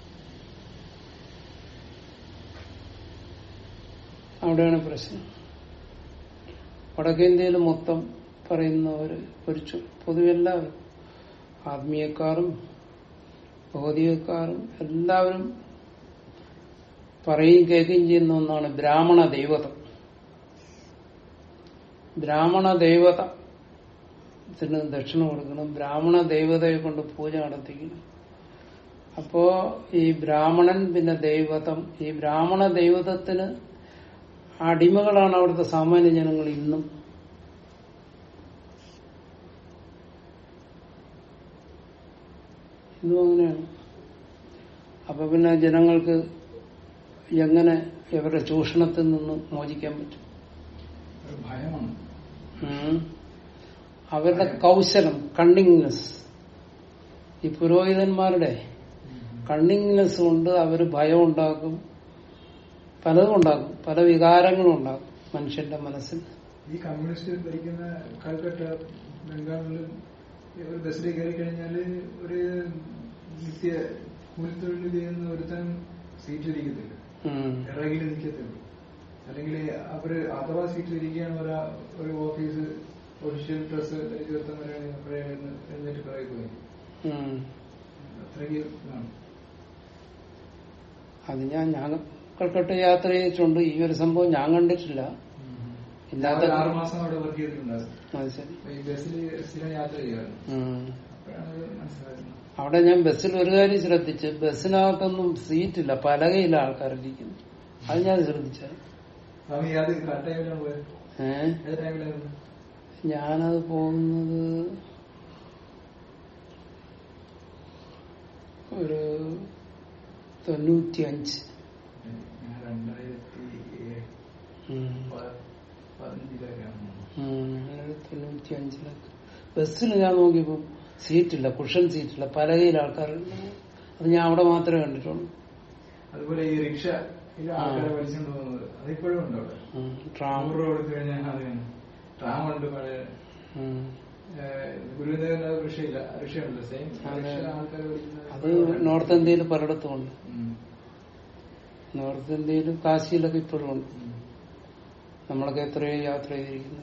അവിടെയാണ് പ്രശ്നം വടക്കേന്ത്യയിൽ മൊത്തം പറയുന്നവര് ഒരു ചു- പൊതുവെ എല്ലാവരും ആത്മീയക്കാരും ഭൗതികക്കാരും എല്ലാവരും പറയുകയും കേൾക്കുകയും ചെയ്യുന്ന ഒന്നാണ് ബ്രാഹ്മണ ദൈവതം ബ്രാഹ്മണ ദൈവത ത്തിന് ദക്ഷിണ കൊടുക്കണം ബ്രാഹ്മണ ദൈവതയെ കൊണ്ട് പൂജ നടത്തിക്കണം അപ്പോ ഈ ബ്രാഹ്മണൻ പിന്നെ ദൈവതം ഈ ബ്രാഹ്മണ ദൈവതത്തിന് അടിമകളാണ് അവിടുത്തെ സാമാന്യ ജനങ്ങൾ ഇന്നും ഇന്നും അങ്ങനെയാണ് അപ്പൊ പിന്നെ ജനങ്ങൾക്ക് എങ്ങനെ ഇവരുടെ ചൂഷണത്തിൽ നിന്ന് മോചിക്കാൻ പറ്റും ഒരു ഭയമാണ് ഉം. അവരുടെ കൗശലം കണ്ണിങ്നെസ് ഈ പുരോഹിതന്മാരുടെ കണ്ണിങ്നെസ് കൊണ്ട് അവർ ഭയം ഉണ്ടാക്കും പലതും ഉണ്ടാക്കും പല വികാരങ്ങളും ഉണ്ടാക്കും മനുഷ്യന്റെ മനസ്സിൽ ഈ കമ്മ്യൂണിസ്റ്റ് ഭരിക്കുന്ന കൽക്കട്ട ബംഗാളിലും ഒരു ബസ്സിൽ കയറി കഴിഞ്ഞാല് ഒരു നിത്യ കൂലിത്തൊഴിൽ ചെയ്യുന്ന ഒരുത്തൻ സീറ്റിൽ ഇരിക്കത്തില്ല ഉം. ഇറകിൽ നിൽക്കത്തുള്ളൂ അല്ലെങ്കിൽ അവര് അഥവാ സീറ്റിൽ ഇരിക്കുകയാണ് ഒരാ ഒരു ഓഫീസ് ഒഫീഷ്യൽ ഡ്രസ് ഇരുപത്തി എഴുന്നേറ്റ് പിറകെ പോയി ഉം. അത്രയ്ക്ക് ഇതാണ് അത് ഞാൻ ഞാൻ കൽക്കട്ട യാത്ര ചെയ്തിട്ടുണ്ട് ഈ ഒരു സംഭവം ഞാൻ കണ്ടിട്ടില്ല ഇല്ലാത്ത ഞാൻ ആറ് മാസം അവിടെ വർക്ക് ചെയ്തിട്ടുണ്ടായിരുന്നു അത് ശരി അപ്പൊ ഈ ബസ്സിൽ സ്ഥിരം യാത്ര ചെയ്യാറ് ഉം. അപ്പോഴാണ് അത് മനസ്സിലായത് അവിടെ ഞാൻ ബസ്സിൽ ഒരു കാര്യം ശ്രദ്ധിച്ച് ബസ്സിനകത്തൊന്നും സീറ്റില്ല പലകയില്ല ആൾക്കാരിരിക്കുന്നു അത് ഞാൻ ശ്രദ്ധിച്ചത് സ്വാമി അത് കറക്റ്റ് ടൈമിലാണ് പോയത് ഏഹ് ഏത് ടൈമിലായിരുന്നു ഞാനത് പോകുന്നത് ഒരു തൊണ്ണൂറ്റി അഞ്ച് ഞാൻ രണ്ടായിരത്തി പതിനഞ്ചിലൊക്കെയാണ് തൊണ്ണൂറ്റി അഞ്ചിലൊക്കെ ബസ്സിൽ ഞാൻ നോക്കിയപ്പോ സീറ്റില്ല കുഷൻ സീറ്റില്ല പലകയിൽ ആൾക്കാരുണ്ട് അത് ഞാൻ അവിടെ മാത്രമേ കണ്ടിട്ടുള്ളൂ അതുപോലെ ഈ റിക്ഷ ഇത് ആൾക്കാരെ വലിച്ചുകൊണ്ട് പോകുന്നത് അതിപ്പോഴും ഉണ്ട് അവിടെ ഉം. ട്രാം നൂറ് രൂപ കൊടുത്തു കഴിഞ്ഞാൽ അത് ട്രാം ഉണ്ട് പഴയ ഉം. ഗുരുദേവന്റെ റിക്ഷയില്ല റിക്ഷയുണ്ട് സെയിം അതെ. റിക്ഷ ആൾക്കാർ വലിക്കുന്നത് അത് നോർത്ത് ഇന്ത്യയിൽ പലയിടത്തും ഉണ്ട് ഉം. നോർത്ത് ഇന്ത്യയിലും കാശിയിലൊക്കെ ഇപ്പോഴും ഉണ്ട് ഉം. നമ്മളൊക്കെ എത്രയോ യാത്ര ചെയ്തിരിക്കുന്നത്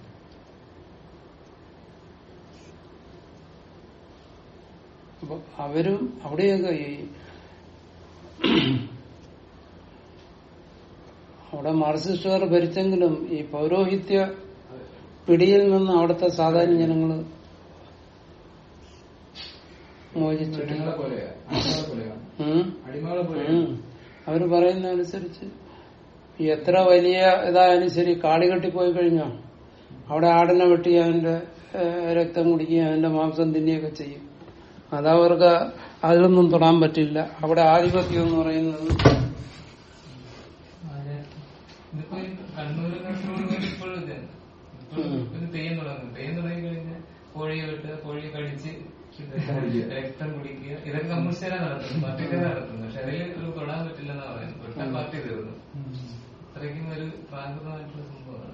അപ്പൊ അവരും അവിടെയൊക്കെ ഈ അവിടെ മാർക്സിസ്റ്റുകാർ ഭരിച്ചെങ്കിലും ഈ പൗരോഹിത്യ പിടിയിൽ നിന്ന് അവിടുത്തെ സാധാരണ ജനങ്ങള് മോചിച്ചിട്ടില്ല പെണ്ണുങ്ങളെ പോലെയാ അടിമകളെ പോലെയാണ് ഉം. അടിമകളെ ഉം. പോലെയാണ് അവര് പറയുന്ന അനുസരിച്ച് എത്ര വലിയ ഇതായാലും ശരി കാളി കെട്ടിപ്പോയി കഴിഞ്ഞാൽ അവിടെ ആടിനെ വെട്ടി അവന്റെ ഏഹ്, രക്തം കുടിക്കുകയും അവന്റെ മാംസം തിന്നുകയൊക്കെ ചെയ്യും അതവർക്ക് അതിലൊന്നും തൊടാൻ പറ്റില്ല അവിടെ ആധിപത്യം എന്ന് പറയുന്നത് അതെ. ഇതിപ്പോ ഈ കണ്ണൂര് കാസർഗോഡ് ഇപ്പോഴും ഇത് തന്നെ. ഇപ്പോഴും ഉം. ഇത് തെയ്യം തുടങ്ങും തെയ്യം തുടങ്ങി കഴിഞ്ഞാൽ കോഴിയെ വെട്ടുക കോഴിയെ കടിച്ച് രക്തം കുടിക്കുക ഇതൊക്കെ കമ്മ്യൂണിസ്റ്റുകാരാണ് നടത്തുന്നത് പാർട്ടിക്കാരെ നടത്തുന്നത് പക്ഷെ അതിൽ ഒരു തൊടാൻ പറ്റില്ലെന്നാ പറയുന്നത് തൊട്ടാൽ പാർട്ടി തീർന്നു അത്രയ്ക്കും ഒരു പ്രാകൃതമായിട്ടുള്ള സംഭവമാണ്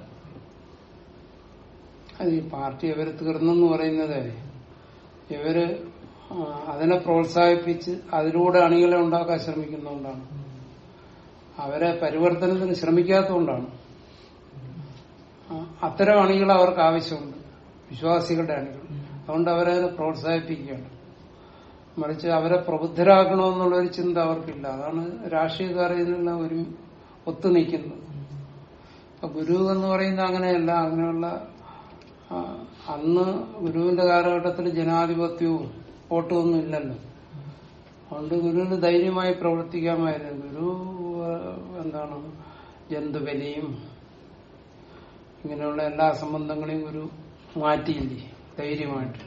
അത് ഈ പാർട്ടി ഇവര് തീർന്നെന്ന് പറയുന്നത് ഇവര് ആ, അതിനെ പ്രോത്സാഹിപ്പിച്ച് അതിലൂടെ അണികളെ ഉണ്ടാക്കാൻ ശ്രമിക്കുന്നതുകൊണ്ടാണ് അവരെ പരിവർത്തനത്തിന് ശ്രമിക്കാത്തതുകൊണ്ടാണ് ആ, അത്തരം അണികൾ അവർക്ക് ആവശ്യമുണ്ട് വിശ്വാസികളുടെ അണികൾ അതുകൊണ്ട് അവരെ പ്രോത്സാഹിപ്പിക്കുകയാണ് മറിച്ച് അവരെ പ്രബുദ്ധരാക്കണമെന്നുള്ള ഒരു ചിന്ത അവർക്കില്ല അതാണ് രാഷ്ട്രീയക്കാർ ഇതിനെല്ലാം ഒരു ഒത്തു നിൽക്കുന്നത് അപ്പൊ ഗുരു എന്ന് പറയുന്നത് അങ്ങനെയല്ല അങ്ങനെയുള്ള ആ, അന്ന് ഗുരുവിന്റെ കാലഘട്ടത്തിൽ ജനാധിപത്യവും വോട്ടും ഒന്നും ഇല്ലല്ലോ അതുകൊണ്ട് ഗുരുവിന് ധൈര്യമായി പ്രവർത്തിക്കാമായിരുന്നു ഗുരു ആ, എന്താണ് ജന്തുബലിയും ഇങ്ങനെയുള്ള എല്ലാ സംബന്ധങ്ങളെയും ഗുരു മാറ്റിയില്ലേ ധൈര്യമായിട്ട്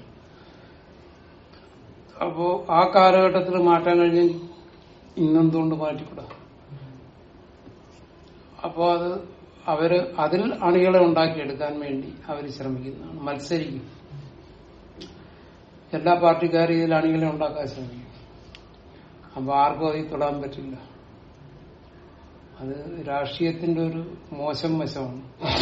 അപ്പോ ആ കാലഘട്ടത്തിൽ മാറ്റാൻ കഴിഞ്ഞ് ഇന്നെന്തുകൊണ്ട് മാറ്റിക്കൂടാ അപ്പോ അത് അവര് അതിൽ അണികളെ ഉണ്ടാക്കിയെടുക്കാൻ വേണ്ടി അവർ ശ്രമിക്കുന്നതാണ് മത്സരിക്കും എല്ലാ പാർട്ടിക്കാരും ഇതിൽ അണികളെ ഉണ്ടാക്കാൻ ശ്രമിക്കും അപ്പൊ ആർക്കും അതിൽ തൊടാൻ പറ്റില്ല അത് രാഷ്ട്രീയത്തിന്റെ ഒരു മോശം വശമാണ്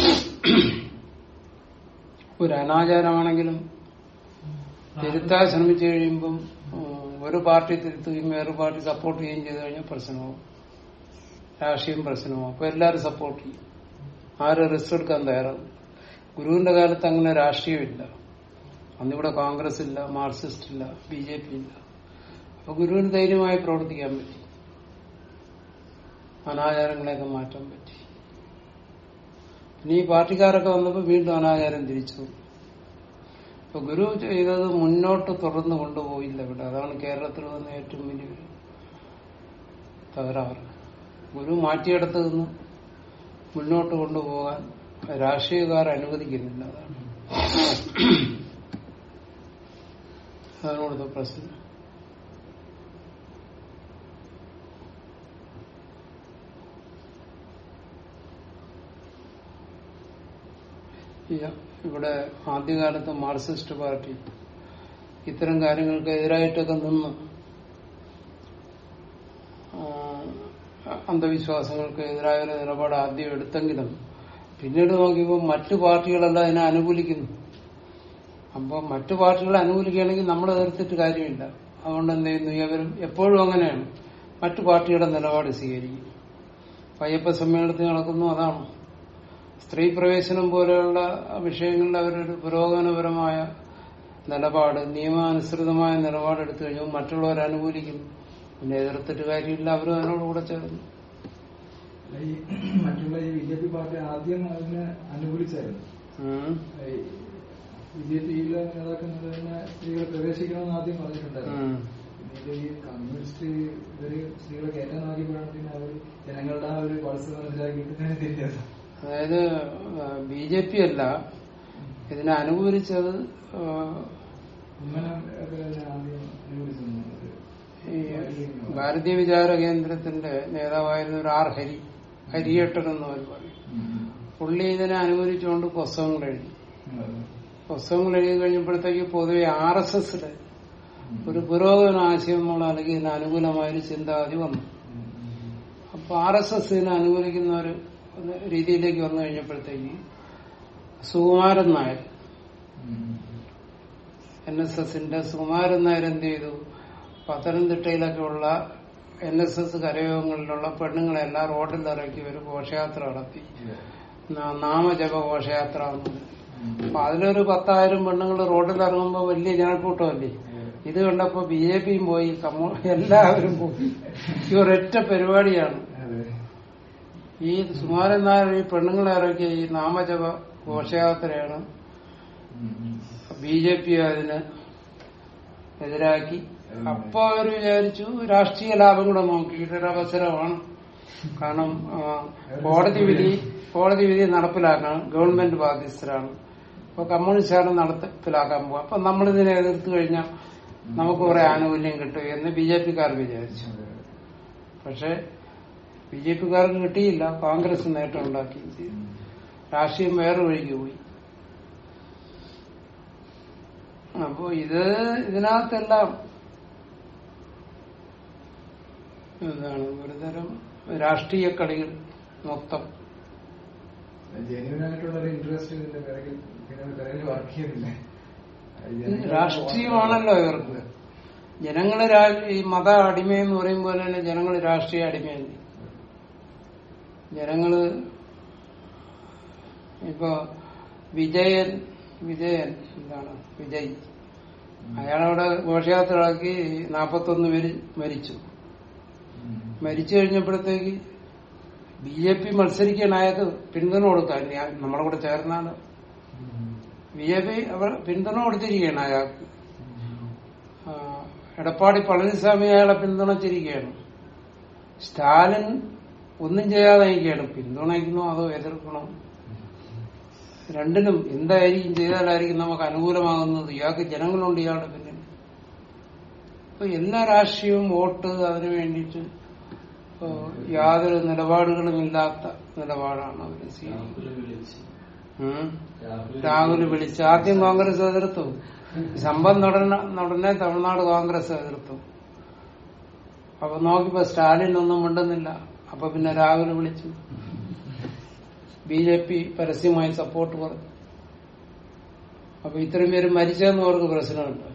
ഒരു അനാചാരമാണെങ്കിലും തിരുത്താൻ ശ്രമിച്ചു കഴിയുമ്പം ഉം, ഒരു പാർട്ടി തിരുത്തുകയും വേറൊരു പാർട്ടി സപ്പോർട്ട് ചെയ്യുകയും ചെയ്തു കഴിഞ്ഞാൽ പ്രശ്നമാവും രാഷ്ട്രീയം പ്രശ്നമാവും അപ്പൊ എല്ലാവരും സപ്പോർട്ട് ചെയ്യും ആരും റിസ്ക് എടുക്കാൻ തയ്യാറാവും ഗുരുവിന്റെ കാലത്ത് അങ്ങനെ രാഷ്ട്രീയമില്ല അന്നിവിടെ കോൺഗ്രസ് ഇല്ല മാർക്സിസ്റ്റ് ഇല്ല ബി ജെ പി ഇല്ല അപ്പൊ ഗുരുവിന് ധൈര്യമായി പ്രവർത്തിക്കാൻ പറ്റി അനാചാരങ്ങളെയൊക്കെ മാറ്റാൻ പറ്റി പിന്നെ ഈ പാർട്ടിക്കാരൊക്കെ വന്നപ്പോൾ വീണ്ടും അനാചാരം തിരിച്ചു വന്നു. അപ്പൊ ഗുരു ചെയ്തത് മുന്നോട്ട് തുടർന്ന് കൊണ്ടുപോയില്ല ഇവിടെ അതാണ് കേരളത്തിൽ വന്ന ഏറ്റവും വലിയൊരു തകരാറ് ഗുരു മാറ്റിയെടുത്ത് നിന്ന് മുന്നോട്ട് കൊണ്ടുപോകാൻ രാഷ്ട്രീയക്കാർ അനുവദിക്കുന്നില്ല അതാണ് അതാണ് ഇവിടുത്തെ പ്രശ്നം ഈ- ഇവിടെ ആദ്യകാലത്ത് മാർക്സിസ്റ്റ് പാർട്ടി ഇത്തരം കാര്യങ്ങൾക്ക് എതിരായിട്ടൊക്കെ നിന്ന് ആ, അന്ധവിശ്വാസങ്ങൾക്ക് എതിരായ ഒരു നിലപാട് ആദ്യം എടുത്തെങ്കിലും പിന്നീട് നോക്കിയപ്പോൾ മറ്റു പാർട്ടികളെല്ലാം അതിനെ അനുകൂലിക്കുന്നു അപ്പോൾ മറ്റു പാർട്ടികളെ അനുകൂലിക്കുകയാണെങ്കിൽ നമ്മൾ എതിർത്തിട്ട് കാര്യമില്ല അതുകൊണ്ട് എന്ത് ചെയ്യുന്നു ഇവരും എപ്പോഴും അങ്ങനെയാണ് മറ്റു പാർട്ടിയുടെ നിലപാട് സ്വീകരിക്കും അയ്യപ്പ സമ്മേളനത്തിൽ നടക്കുന്നു അതാണ് സ്ത്രീ പ്രവേശനം പോലെയുള്ള വിഷയങ്ങളിൽ അവരൊരു പുരോഗമനപരമായ നിലപാട് നിയമാനുസൃതമായ നിലപാട് എടുത്തു കഴിഞ്ഞാൽ മറ്റുള്ളവർ അനുകൂലിക്കുന്നു പിന്നെ എതിർത്തിട്ട് കാര്യമില്ല അവരും അതിനോട് കൂടെ ചേർന്നു ഈ മറ്റുള്ള ഈ ബി ജെ പി പാർട്ടി ആദ്യം അതിനെ അനുകൂലിച്ചായിരുന്നു ഉം. ബി ജെ പിയിലെ നേതാക്കൾ തന്നെ സ്ത്രീകൾ പ്രവേശിക്കണമെന്ന് ആദ്യം പറഞ്ഞിട്ടുണ്ടായിരുന്നു ഉം. പിന്നീട് ഈ കമ്മ്യൂണിസ്റ്റ് ഇവര് സ്ത്രീകളെ കയറ്റാൻ നോക്കിയപ്പോഴാണ് പിന്നെ അവർ ജനങ്ങളുടെ ആ ഒരു പൾസ് മനസ്സിലാക്കിയിട്ട് തന്നെ തിരിഞ്ഞത് അതായത് ബി ജെ പി അല്ല ഇതിനെ അനുകൂലിച്ചത് ആ, ഉമ്മനം ഒക്കെ തന്നെ ആദ്യം അനുകൂലിച്ചു ഈ ഭാരതീയ വിചാര കേന്ദ്രത്തിന്റെ നേതാവായിരുന്ന ഒരു ആർ ഹരി ഹരിയേട്ടൻ എന്ന് അവർ പറയും പുള്ളി ഇതിനെ അനുകൂലിച്ചുകൊണ്ട് പുസ്തകങ്ങൾ എഴുതി പുസ്തകങ്ങൾ എഴുതി കഴിഞ്ഞപ്പോഴത്തേക്ക് പൊതുവെ ആർ എസ് എസിലെ ഒരു പുരോഗമന ആശയമുള്ള അല്ലെങ്കിൽ ഇതിന് അനുകൂലമായ ഒരു ചിന്താഗതി വന്നു അപ്പൊ ആർ എസ് എസ് ഇതിനെ അനുകൂലിക്കുന്ന ഒരു രീതിയിലേക്ക് വന്നു കഴിഞ്ഞപ്പോഴത്തേക്ക് സുകുമാരൻ നായർ എൻ എസ് എസിന്റെ സുകുമാരൻ നായർ എന്ത് ചെയ്തു പത്തനംതിട്ടയിലൊക്കെ ഉള്ള എൻ എസ് എസ് കരയോഗങ്ങളിലുള്ള പെണ്ണുങ്ങളെല്ലാം റോഡിൽ ഇറക്കി ഒരു ഘോഷയാത്ര നടത്തി നാ- നാമജപ ഘോഷയാത്ര എന്ന് പറയും. അപ്പൊ അതിലൊരു പത്തായിരം പെണ്ണുങ്ങൾ റോഡിൽ ഇറങ്ങുമ്പോൾ വലിയ ജനക്കൂട്ടമല്ലേ ഇത് കണ്ടപ്പോ ബി ജെ പിയും പോയി കമ്മൂ എല്ലാവരും പോയി ഈ ഒരൊറ്റ പരിപാടിയാണ് ഈ സുമാരൻ നായർ ഈ പെണ്ണുങ്ങളെ ഇറക്കിയ ഈ നാമജപ ഘോഷയാത്രയാണ് ബി ജെ പി അതിന് എതിരാക്കി അപ്പൊ അവർ വിചാരിച്ചു രാഷ്ട്രീയ ലാഭം കൂടെ നോക്കിയിട്ടൊരു അവസരമാണ് കാരണം ആ, കോടതി വിധി കോടതി വിധി നടപ്പിലാക്കാൻ ഗവൺമെന്റ് ബാധ്യസ്ഥരാണ് അപ്പൊ കമ്മ്യൂണിസ്റ്റാണ് നടപ്പിലാക്കാൻ പോവാ അപ്പൊ നമ്മളിതിനെ എതിർത്ത് കഴിഞ്ഞാൽ നമുക്ക് കുറെ ആനുകൂല്യം കിട്ടും എന്ന് ബി ജെ പിക്കാർ വിചാരിച്ചു പക്ഷെ ബി ജെ പിക്കാർക്ക് കിട്ടിയില്ല കോൺഗ്രസ് നേട്ടം ഉണ്ടാക്കുകയും ചെയ്തു രാഷ്ട്രീയം വേറെ വഴിക്ക് പോയി അപ്പോ ഇത് ഇതിനകത്തെല്ലാം എന്താണ് ഒരുതരം രാഷ്ട്രീയ കളികൾ മൊത്തം ജെന്യൂനായിട്ടുള്ള ഒരു ഇൻട്രസ്റ്റ് ഇതിന്റെ പിറകിൽ പിന്നെ പിറകിൽ വർക്ക് ചെയ്യുന്നില്ല രാഷ്ട്രീയമാണല്ലോ ഇവർക്ക് ജനങ്ങള് രാ- ഈ മത അടിമയെന്ന് പറയും പോലെ തന്നെ ജനങ്ങൾ രാഷ്ട്രീയ അടിമയല്ലേ ജനങ്ങള് ഇപ്പൊ വിജയൻ വിജയൻ എന്താണ് വിജയ് അയാളവിടെ ഘോഷയാത്ര ആക്കി നാപ്പത്തൊന്ന് പേര് മരിച്ചു മരിച്ചു കഴിഞ്ഞപ്പോഴത്തേക്ക് ബി ജെ പി മത്സരിക്കാൻ അയാൾക്ക് പിന്തുണ കൊടുക്കാൻ ഞാൻ നമ്മുടെ കൂടെ ചേർന്നാണ് ബി ജെ പി അവർ പിന്തുണ കൊടുത്തിരിക്കുകയാണ് അയാൾക്ക് ആ, എടപ്പാടി പളനിസ്വാമി അയാളെ പിന്തുണച്ചിരിക്കുകയാണ് സ്റ്റാലിൻ ഒന്നും ചെയ്യാതെ നിൽക്കുകയാണ് പിന്തുണയ്ക്കണോ അതോ എതിർക്കണോ രണ്ടിനും എന്തായിരിക്കും ചെയ്താലായിരിക്കും നമുക്ക് അനുകൂലമാകുന്നത് ഇയാൾക്ക് ജനങ്ങളുണ്ട് ഇയാളുടെ പിന്നിൽ അപ്പൊ എല്ലാ രാഷ്ട്രീയവും വോട്ട് അതിനു വേണ്ടിയിട്ട് ഇപ്പോ യാതൊരു നിലപാടുകളും ഇല്ലാത്ത നിലപാടാണ് അവർ സ്വീകരിക്കുന്നത് ഉം. രാഹുൽ വിളിച്ച് ആദ്യം കോൺഗ്രസ് എതിർത്തു ശമ്പം നടന നടനെ തമിഴ്നാട് കോൺഗ്രസ് എതിർത്തു അപ്പൊ നോക്കിയപ്പോ സ്റ്റാലിൻ ഒന്നും മിണ്ടുന്നില്ല അപ്പൊ പിന്നെ രാഹുൽ വിളിച്ചു ബി ജെ പി പരസ്യമായി സപ്പോർട്ട് പറഞ്ഞു അപ്പൊ ഇത്രയും പേര് മരിച്ചതെന്ന് അവർക്ക് പ്രശ്നമുണ്ട്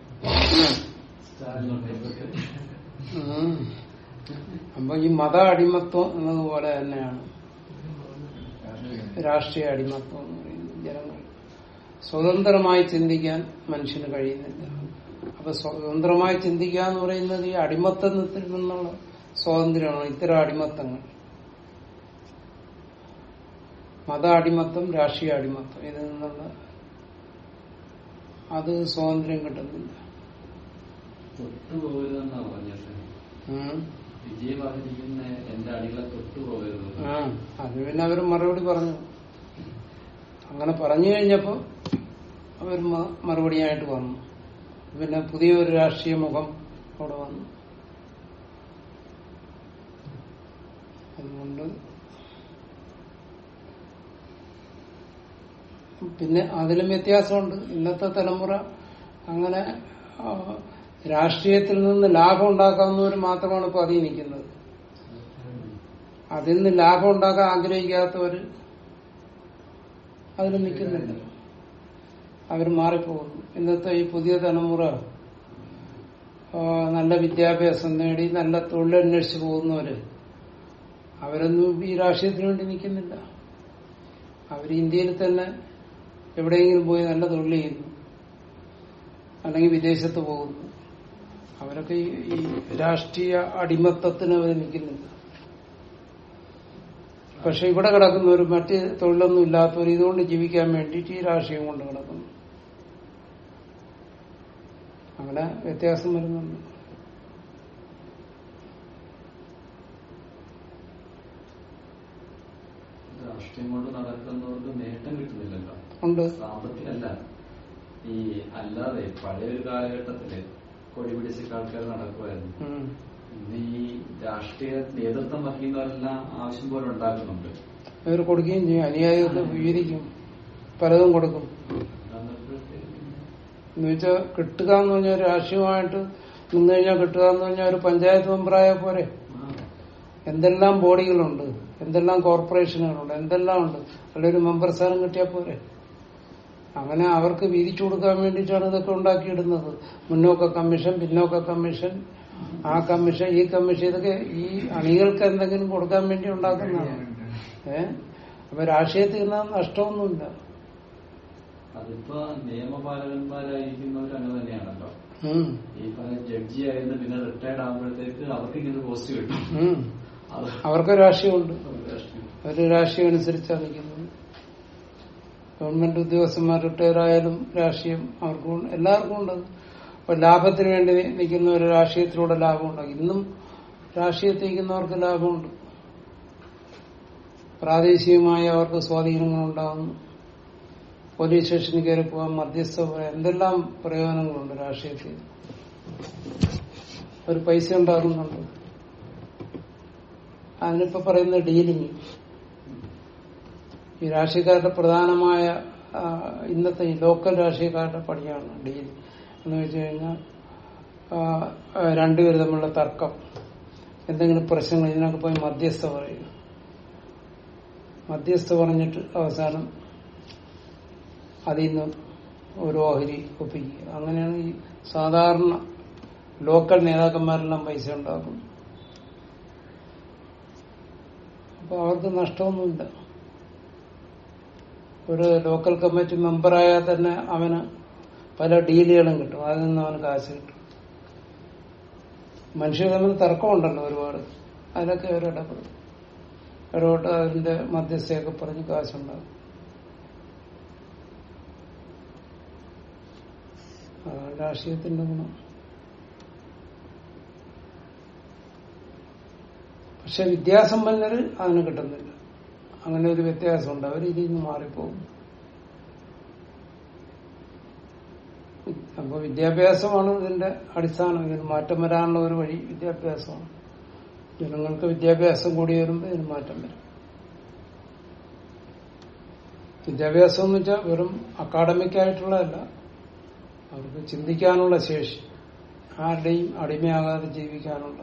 ഉം. അപ്പൊ ഈ മത അടിമത്വം എന്നതുപോലെ തന്നെയാണ് രാഷ്ട്രീയ അടിമത്വം എന്ന് പറയുന്നത് ജനങ്ങൾ സ്വതന്ത്രമായി ചിന്തിക്കാൻ മനുഷ്യന് കഴിയുന്നില്ല അപ്പൊ സ്വതന്ത്രമായി ചിന്തിക്കുക എന്ന് പറയുന്നത് ഈ അടിമത്തത്തിൽ നിന്നുള്ള സ്വാതന്ത്ര്യമാണ് ഇത്തരം അടിമത്തങ്ങൾ മത അടിമത്തം രാഷ്ട്രീയ അടിമത്തം ഇതിൽ നിന്നുള്ള അത് സ്വാതന്ത്ര്യം കിട്ടുന്നില്ല തൊട്ടുപോകരുതെന്നാ പറഞ്ഞത് ഉം. വിജയ് പറഞ്ഞിരിക്കുന്ന എന്റെ അടികളെ തൊട്ടുപോകരുത് ആ അത് പിന്നെ അവർ മറുപടി പറഞ്ഞു അങ്ങനെ പറഞ്ഞു കഴിഞ്ഞപ്പോ അവർ മ- മറുപടിയായിട്ട് വന്നു പിന്നെ പുതിയൊരു രാഷ്ട്രീയ മുഖം അവിടെ വന്നു അതുകൊണ്ട് പിന്നെ അതിലും വ്യത്യാസമുണ്ട് ഇന്നത്തെ തലമുറ അങ്ങനെ ആ, രാഷ്ട്രീയത്തിൽ നിന്ന് ലാഭം ഉണ്ടാക്കാവുന്നവർ മാത്രമാണ് ഇപ്പൊ അതിൽ നിൽക്കുന്നത് അതിൽ നിന്ന് ലാഭം ഉണ്ടാക്കാൻ ആഗ്രഹിക്കാത്തവര് അതിൽ നിൽക്കുന്നില്ല അവർ മാറിപ്പോകുന്നു ഇന്നത്തെ ഈ പുതിയ തലമുറ ആ, നല്ല വിദ്യാഭ്യാസം നേടി നല്ല തൊഴിലന്വേഷിച്ച് പോകുന്നവര് അവരൊന്നും ഈ രാഷ്ട്രീയത്തിന് വേണ്ടി നിൽക്കുന്നില്ല അവർ ഇന്ത്യയിൽ തന്നെ എവിടെയെങ്കിലും പോയി നല്ല തൊഴിൽ ചെയ്യുന്നു അല്ലെങ്കിൽ വിദേശത്ത് പോകുന്നു അവരൊക്കെ ഈ ഈ രാഷ്ട്രീയ അടിമത്തത്തിന് അവർ നിൽക്കുന്നില്ല പക്ഷെ ഇവിടെ കിടക്കുന്നവർ മറ്റ് തൊഴിലൊന്നും ഇല്ലാത്തവർ ഇതുകൊണ്ട് ജീവിക്കാൻ വേണ്ടിയിട്ട് ഈ രാഷ്ട്രീയം കൊണ്ട് കിടക്കുന്നു അങ്ങനെ വ്യത്യാസം വരുന്നുണ്ട് രാഷ്ട്രീയം കൊണ്ട് നടക്കുന്നവർക്ക് നേട്ടം കിട്ടുന്നില്ലല്ലോ ഉണ്ട് സാമ്പത്തികല്ല ഈ അല്ലാതെ പഴയ ഒരു കാലഘട്ടത്തില് കൊടി പിടിച്ചൊക്കെ ആൾക്കാർ നടക്കുമായിരുന്നു ഉം. ഇന്ന് ഈ രാഷ്ട്രീയ നേതൃത്വം വഹിക്കുന്നവരെല്ലാം ആവശ്യം പോലെ ഉണ്ടാക്കുന്നുണ്ട് അവർ കൊടുക്കുകയും ചെയ്യും അനുയായികൾക്ക് വിവരിക്കും പലതും കൊടുക്കും അന്നപ്പോഴത്തേക്ക് എന്ന് വെച്ചാൽ കിട്ടുക എന്ന് പറഞ്ഞാൽ രാഷ്ട്രീയമായിട്ട് നിന്ന് കഴിഞ്ഞാൽ കിട്ടുക എന്ന് പറഞ്ഞാൽ ഒരു പഞ്ചായത്ത് മെമ്പറായ പോരെ ആ, എന്തെല്ലാം ബോഡികളുണ്ട് എന്തെല്ലാം കോർപ്പറേഷനുകളുണ്ട് എന്തെല്ലാം ഉണ്ട് അവിടെ ഒരു മെമ്പർ സ്ഥാനം കിട്ടിയാൽ പോരെ അങ്ങനെ അവർക്ക് വീതിച്ചു കൊടുക്കാൻ വേണ്ടിയിട്ടാണ് ഇതൊക്കെ ഉണ്ടാക്കിയിടുന്നത് മുന്നോക്ക കമ്മീഷൻ പിന്നോക്ക കമ്മീഷൻ ആ കമ്മീഷൻ ഈ കമ്മീഷൻ ഇതൊക്കെ ഈ അണികൾക്ക് എന്തെങ്കിലും കൊടുക്കാൻ വേണ്ടി ഉണ്ടാക്കുന്നതാണ് ഏ അപ്പൊ രാഷ്ട്രീയത്തിൽ നിന്ന് നഷ്ടമൊന്നുമില്ല അതിപ്പോ നിയമപാലകന്മാരായിരിക്കുന്നവർ അങ്ങനെ തന്നെയാണല്ലോ ഉം. ഈ പറഞ്ഞ ജഡ്ജി ആയിരുന്നു പിന്നെ റിട്ടയർഡ് ആകുമ്പോഴത്തേക്ക് അവർക്ക് ഇങ്ങനെ പോസ്റ്റ് കിട്ടും ഉം. അത് അവർക്ക് രാഷ്ട്രീയമുണ്ട് രാഷ്ട്രീയം. അവര് രാഷ്ട്രീയം അനുസരിച്ചാണ് നിൽക്കുന്നത് ഗവൺമെന്റ് ഉദ്യോഗസ്ഥന്മാർ റിട്ടയർ ആയാലും രാഷ്ട്രീയം അവർക്കും ഉണ്ട്. എല്ലാവർക്കും ഉണ്ട് അപ്പൊ ലാഭത്തിന് വേണ്ടി നിൽക്കുന്ന ഒരു രാഷ്ട്രീയത്തിലൂടെ ലാഭമുണ്ട് ഇന്നും രാഷ്ട്രീയത്തിൽ നിൽക്കുന്നവർക്ക് ലാഭമുണ്ട് പ്രാദേശികമായി അവർക്ക് സ്വാധീനങ്ങൾ ഉണ്ടാകുന്നു പോലീസ് സ്റ്റേഷനിൽ കയറി പോകാൻ മധ്യസ്ഥ പറയാൻ എന്തെല്ലാം പ്രയോജനങ്ങളുണ്ട് രാഷ്ട്രീയത്തിൽ ഒരു പൈസ ഉണ്ടാകുന്നുണ്ട് അതിനിപ്പോ പറയുന്ന ഡീലിങ് ഈ രാഷ്ട്രീയക്കാരുടെ പ്രധാനമായ ആ, ഇന്നത്തെ ഈ ലോക്കൽ രാഷ്ട്രീയക്കാരുടെ പണിയാണ് ഡീൽ എന്ന് വെച്ച് കഴിഞ്ഞാൽ ആ, ആ, രണ്ടുപേർ തമ്മിലുള്ള തർക്കം എന്തെങ്കിലും പ്രശ്നങ്ങൾ ഇതിനൊക്കെ പോയി മധ്യസ്ഥ പറയുക മധ്യസ്ഥ പറഞ്ഞിട്ട് അവസാനം അതിൽ നിന്ന് ഒരു ഓഹരി ഒപ്പിക്കുക അങ്ങനെയാണ് ഈ സാധാരണ ലോക്കൽ നേതാക്കന്മാരെല്ലാം പൈസ ഉണ്ടാക്കുന്നത് അപ്പൊ അവർക്ക് നഷ്ടമൊന്നുമില്ല ഒരു ലോക്കൽ കമ്മിറ്റി മെമ്പറായാൽ തന്നെ അവന് പല ഡീലുകളും കിട്ടും അതിൽ നിന്ന് അവന് കാശ് കിട്ടും മനുഷ്യർ തമ്മിൽ തർക്കമുണ്ടല്ലോ ഒരുപാട് അതിലൊക്കെ അവർ ഇടപെടും ഇടപെട്ട് അതിന്റെ മധ്യസ്ഥയൊക്കെ പറഞ്ഞ് കാശുണ്ടാകും അതാണ് രാഷ്ട്രീയത്തിന്റെ ഗുണം പക്ഷെ വിദ്യാസമ്പന്നര് അതിന് കിട്ടുന്നില്ല അങ്ങനെ ഒരു വ്യത്യാസമുണ്ട് അവർ ഇതിൽ നിന്ന് മാറിപ്പോകും അപ്പൊ വിദ്യാഭ്യാസമാണ് ഇതിന്റെ അടിസ്ഥാനം ഇതിന് മാറ്റം വരാനുള്ള ഒരു വഴി വിദ്യാഭ്യാസമാണ് ജനങ്ങൾക്ക് വിദ്യാഭ്യാസം കൂടി വരുമ്പോൾ ഇതിന് മാറ്റം വരും വിദ്യാഭ്യാസം എന്ന് വെച്ചാൽ വെറും അക്കാഡമിക് ആയിട്ടുള്ളതല്ല അവർക്ക് ചിന്തിക്കാനുള്ള ശേഷി ആരുടെയും അടിമയാകാതെ ജീവിക്കാനുള്ള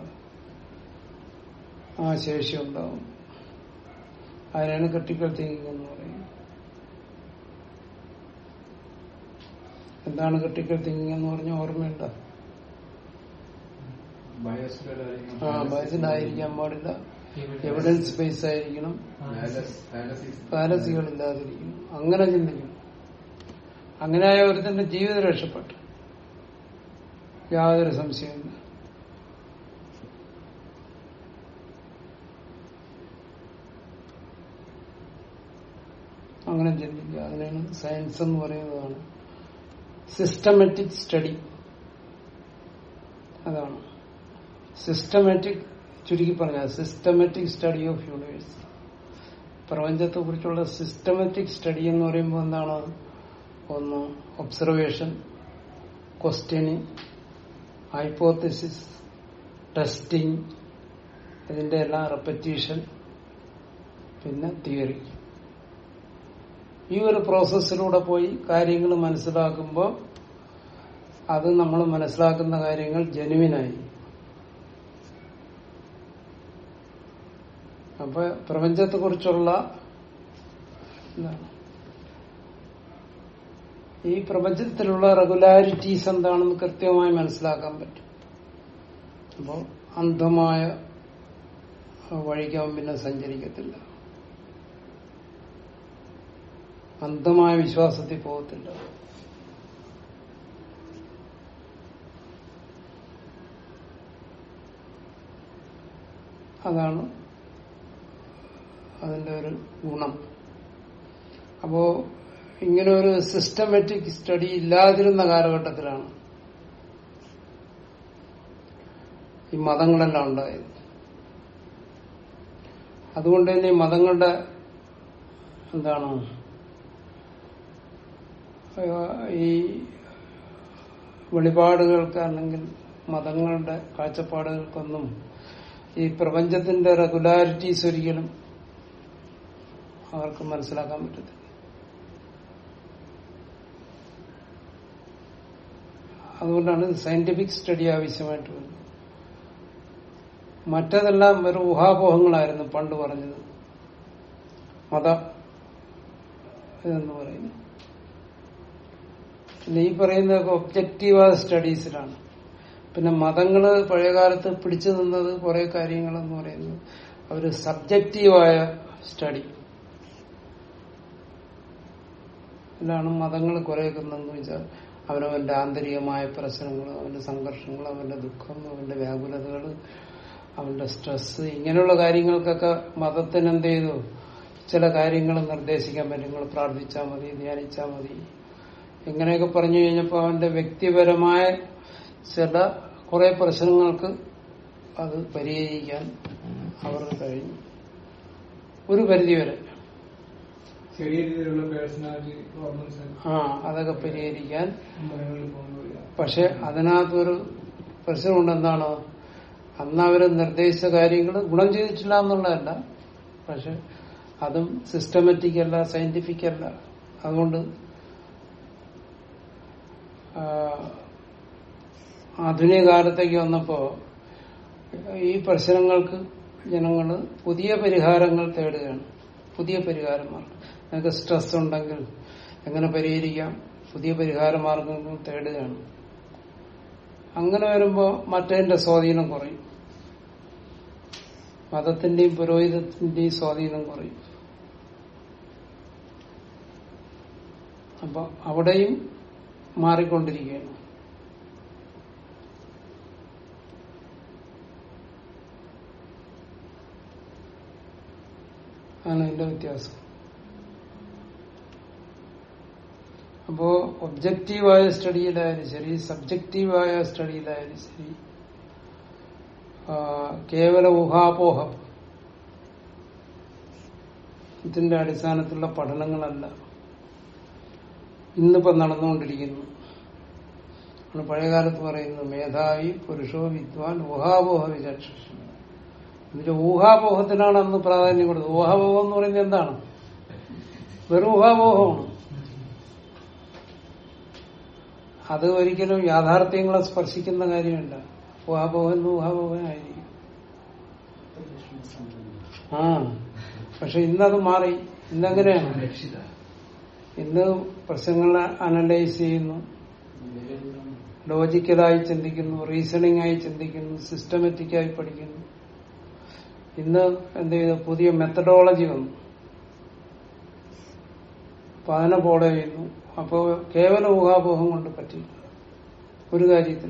ആ ശേഷി ഉണ്ടാവും അതിനാണ് ക്രിട്ടിക്കൽ തിങ്കിങ് എന്ന് പറയുന്നത് എന്താണ് ക്രിട്ടിക്കൽ തിങ്കിങ് എന്ന് പറഞ്ഞ ഓർമ്മയുണ്ടോ ബയോസ്ഫിയർ ആയിരിക്കണം. ആ ബയസിലായിരിക്കാൻ പാടില്ല എവിഡൻസ് ബേസ് ആയിരിക്കണം Fallacy- fallacies. ഫാലസികളില്ലാതിരിക്കണം അങ്ങനെ ചിന്തിക്കണം അങ്ങനെയായ ഒരുത്തന്റെ ജീവിതം രക്ഷപ്പെട്ടു യാതൊരു സംശയമില്ല അങ്ങനെ ചിന്തിക്കുക അതിനാണ് സയൻസ് എന്ന് പറയുന്നതാണ് സിസ്റ്റമാറ്റിക് സ്റ്റഡി അതാണ് സിസ്റ്റമാറ്റിക് ചുരുക്കി പറഞ്ഞാൽ സിസ്റ്റമാറ്റിക് സ്റ്റഡി ഓഫ് യൂണിവേഴ്സ് പ്രപഞ്ചത്തെ കുറിച്ചുള്ള സിസ്റ്റമാറ്റിക് സ്റ്റഡി എന്ന് പറയുമ്പോൾ എന്താണ് ഒന്ന് ഒബ്സർവേഷൻ ക്വസ്റ്റ്യനിങ് ഹൈപ്പോത്തിസിസ് ടെസ്റ്റിംഗ് ഇതിന്റെ എല്ലാം റെപ്പറ്റീഷൻ പിന്നെ തിയറി ഈ ഒരു പ്രോസസ്സിലൂടെ പോയി കാര്യങ്ങൾ മനസ്സിലാക്കുമ്പോൾ അത് നമ്മൾ മനസ്സിലാക്കുന്ന കാര്യങ്ങൾ ജനുവിനായി അപ്പൊ പ്രപഞ്ചത്തെ കുറിച്ചുള്ള എന്താണ് ഈ പ്രപഞ്ചത്തിലുള്ള റെഗുലാരിറ്റീസ് എന്താണെന്ന് കൃത്യമായി മനസ്സിലാക്കാൻ പറ്റും അപ്പോൾ അന്ധമായ വഴിക്ക് അവൻ പിന്നെ സഞ്ചരിക്കത്തില്ല അന്ധമായ വിശ്വാസത്തിൽ പോകത്തില്ല അതാണ് അതിന്റെ ഒരു ഗുണം അപ്പോ ഇങ്ങനെ ഒരു സിസ്റ്റമാറ്റിക് സ്റ്റഡി ഇല്ലാതിരുന്ന കാലഘട്ടത്തിലാണ് ഈ മതങ്ങളെല്ലാം ഉണ്ടായത് അതുകൊണ്ട് തന്നെ ഈ മതങ്ങളുടെ എന്താണ് ഏഹ് ഈ വെളിപാടുകൾക്ക് അല്ലെങ്കിൽ മതങ്ങളുടെ കാഴ്ചപ്പാടുകൾക്കൊന്നും ഈ പ്രപഞ്ചത്തിന്റെ റെഗുലാരിറ്റീസ് ഒരിക്കലും അവർക്ക് മനസ്സിലാക്കാൻ പറ്റത്തില്ല അതുകൊണ്ടാണ് സയന്റിഫിക് സ്റ്റഡി ആവശ്യമായിട്ട് വരുന്നത് മറ്റതെല്ലാം വെറും ഊഹാപോഹങ്ങളായിരുന്നു പണ്ട് പറഞ്ഞത് മത എന്ന് പറയുന്നു പിന്നെ ഈ പറയുന്നതൊക്കെ ഒബ്ജക്റ്റീവായ സ്റ്റഡീസിലാണ് പിന്നെ മതങ്ങള് പഴയകാലത്ത് പിടിച്ചു നിന്നത് കുറെ കാര്യങ്ങളെന്ന് പറയുന്നത് അവര് സബ്ജക്റ്റീവായ സ്റ്റഡി ഇതിലാണ് മതങ്ങൾ കുറേയൊക്കെ എന്ന് വെച്ചാൽ അവനവന്റെ ആന്തരികമായ പ്രശ്നങ്ങൾ അവന്റെ സംഘർഷങ്ങൾ അവന്റെ ദുഃഖം അവന്റെ വ്യാകുലതകൾ അവന്റെ സ്ട്രെസ് ഇങ്ങനെയുള്ള കാര്യങ്ങൾക്കൊക്കെ മതത്തിന് എന്ത് ചെയ്തു ചില കാര്യങ്ങൾ നിർദ്ദേശിക്കാൻ പറ്റും നിങ്ങൾ പ്രാർത്ഥിച്ചാൽ മതി ധ്യാനിച്ചാൽ മതി ഇങ്ങനെയൊക്കെ പറഞ്ഞു കഴിഞ്ഞപ്പോൾ അവന്റെ വ്യക്തിപരമായ ചില കുറെ പ്രശ്നങ്ങൾക്ക് അത് പരിഹരിക്കാൻ അവർക്ക് കഴിഞ്ഞു ഒരു പരിധിവരെ ചെറിയ രീതിയിലുള്ള പേഴ്സണാലിറ്റി പ്രോബ്ലംസ് ആ അതൊക്കെ പരിഹരിക്കാൻ മതങ്ങളിൽ കൊണ്ടുവരിക പക്ഷെ അതിനകത്തൊരു പ്രശ്നമുണ്ട് എന്താണ് അന്ന് അവര് നിർദ്ദേശിച്ച കാര്യങ്ങൾ ഗുണം ചെയ്തിട്ടില്ല എന്നുള്ളതല്ല പക്ഷെ അതും സിസ്റ്റമാറ്റിക് അല്ല സയന്റിഫിക് അല്ല അതുകൊണ്ട് ആ, ആധുനിക കാലത്തേക്ക് വന്നപ്പോ ഈ പ്രശ്നങ്ങൾക്ക് ജനങ്ങള് പുതിയ പരിഹാരങ്ങൾ തേടുകയാണ് പുതിയ പരിഹാരമാർഗം നിങ്ങൾക്ക് സ്ട്രെസ് ഉണ്ടെങ്കിൽ എങ്ങനെ പരിഹരിക്കാം പുതിയ പരിഹാര മാർഗങ്ങൾ തേടുകയാണ് അങ്ങനെ വരുമ്പോ മറ്റതിന്റെ സ്വാധീനം കുറയും മതത്തിന്റെയും പുരോഹിതത്തിന്റെയും സ്വാധീനം കുറയും അപ്പൊ അവിടെയും മാറിക്കൊണ്ടിരിക്കുകയാണ് ആണ് അതിന്റെ വ്യത്യാസം അപ്പോ ഒബ്ജക്റ്റീവായ സ്റ്റഡിയിലായാലും ശരി സബ്ജക്റ്റീവായ സ്റ്റഡിയിലായാലും ശരി ആ, കേവല ഊഹാപോഹം ഇതിന്റെ അടിസ്ഥാനത്തിലുള്ള പഠനങ്ങളല്ല ഇന്നിപ്പോ നടന്നുകൊണ്ടിരിക്കുന്നു ആണ് പഴയകാലത്ത് പറയുന്നത് മേധാവി പുരുഷോ വിദ്വാൻ ഊഹാപോഹ വിചക്ഷ എന്നുവെച്ചാൽ ഊഹാപോഹത്തിനാണ് അന്ന് പ്രാധാന്യം കൊടുത്തത് ഊഹാപോഹം എന്ന് പറയുന്നത് എന്താണ് വെറും ഊഹാപോഹമാണ് അത് ഒരിക്കലും യാഥാർത്ഥ്യങ്ങളെ സ്പർശിക്കുന്ന കാര്യമല്ല ഊഹാപോഹൻ ഊഹാപോഹനായിരിക്കും ആ പക്ഷെ ഇന്നത് മാറി ഇന്നെങ്ങനെയാണ് രക്ഷിത ഇന്ന് പ്രശ്നങ്ങളെ അനലൈസ് ചെയ്യുന്നു ലോജിക്കലായി ചിന്തിക്കുന്നു റീസണിംഗ് ആയി ചിന്തിക്കുന്നു സിസ്റ്റമാറ്റിക് ആയി പഠിക്കുന്നു ഇന്ന് എന്ത് ചെയ്തു പുതിയ മെത്തഡോളജി വന്നു അപ്പൊ അതിനെ ഫോളോ ചെയ്യുന്നു അപ്പോ കേവല ഊഹാപോഹം കൊണ്ട് പറ്റില്ല ഒരു കാര്യത്തിൽ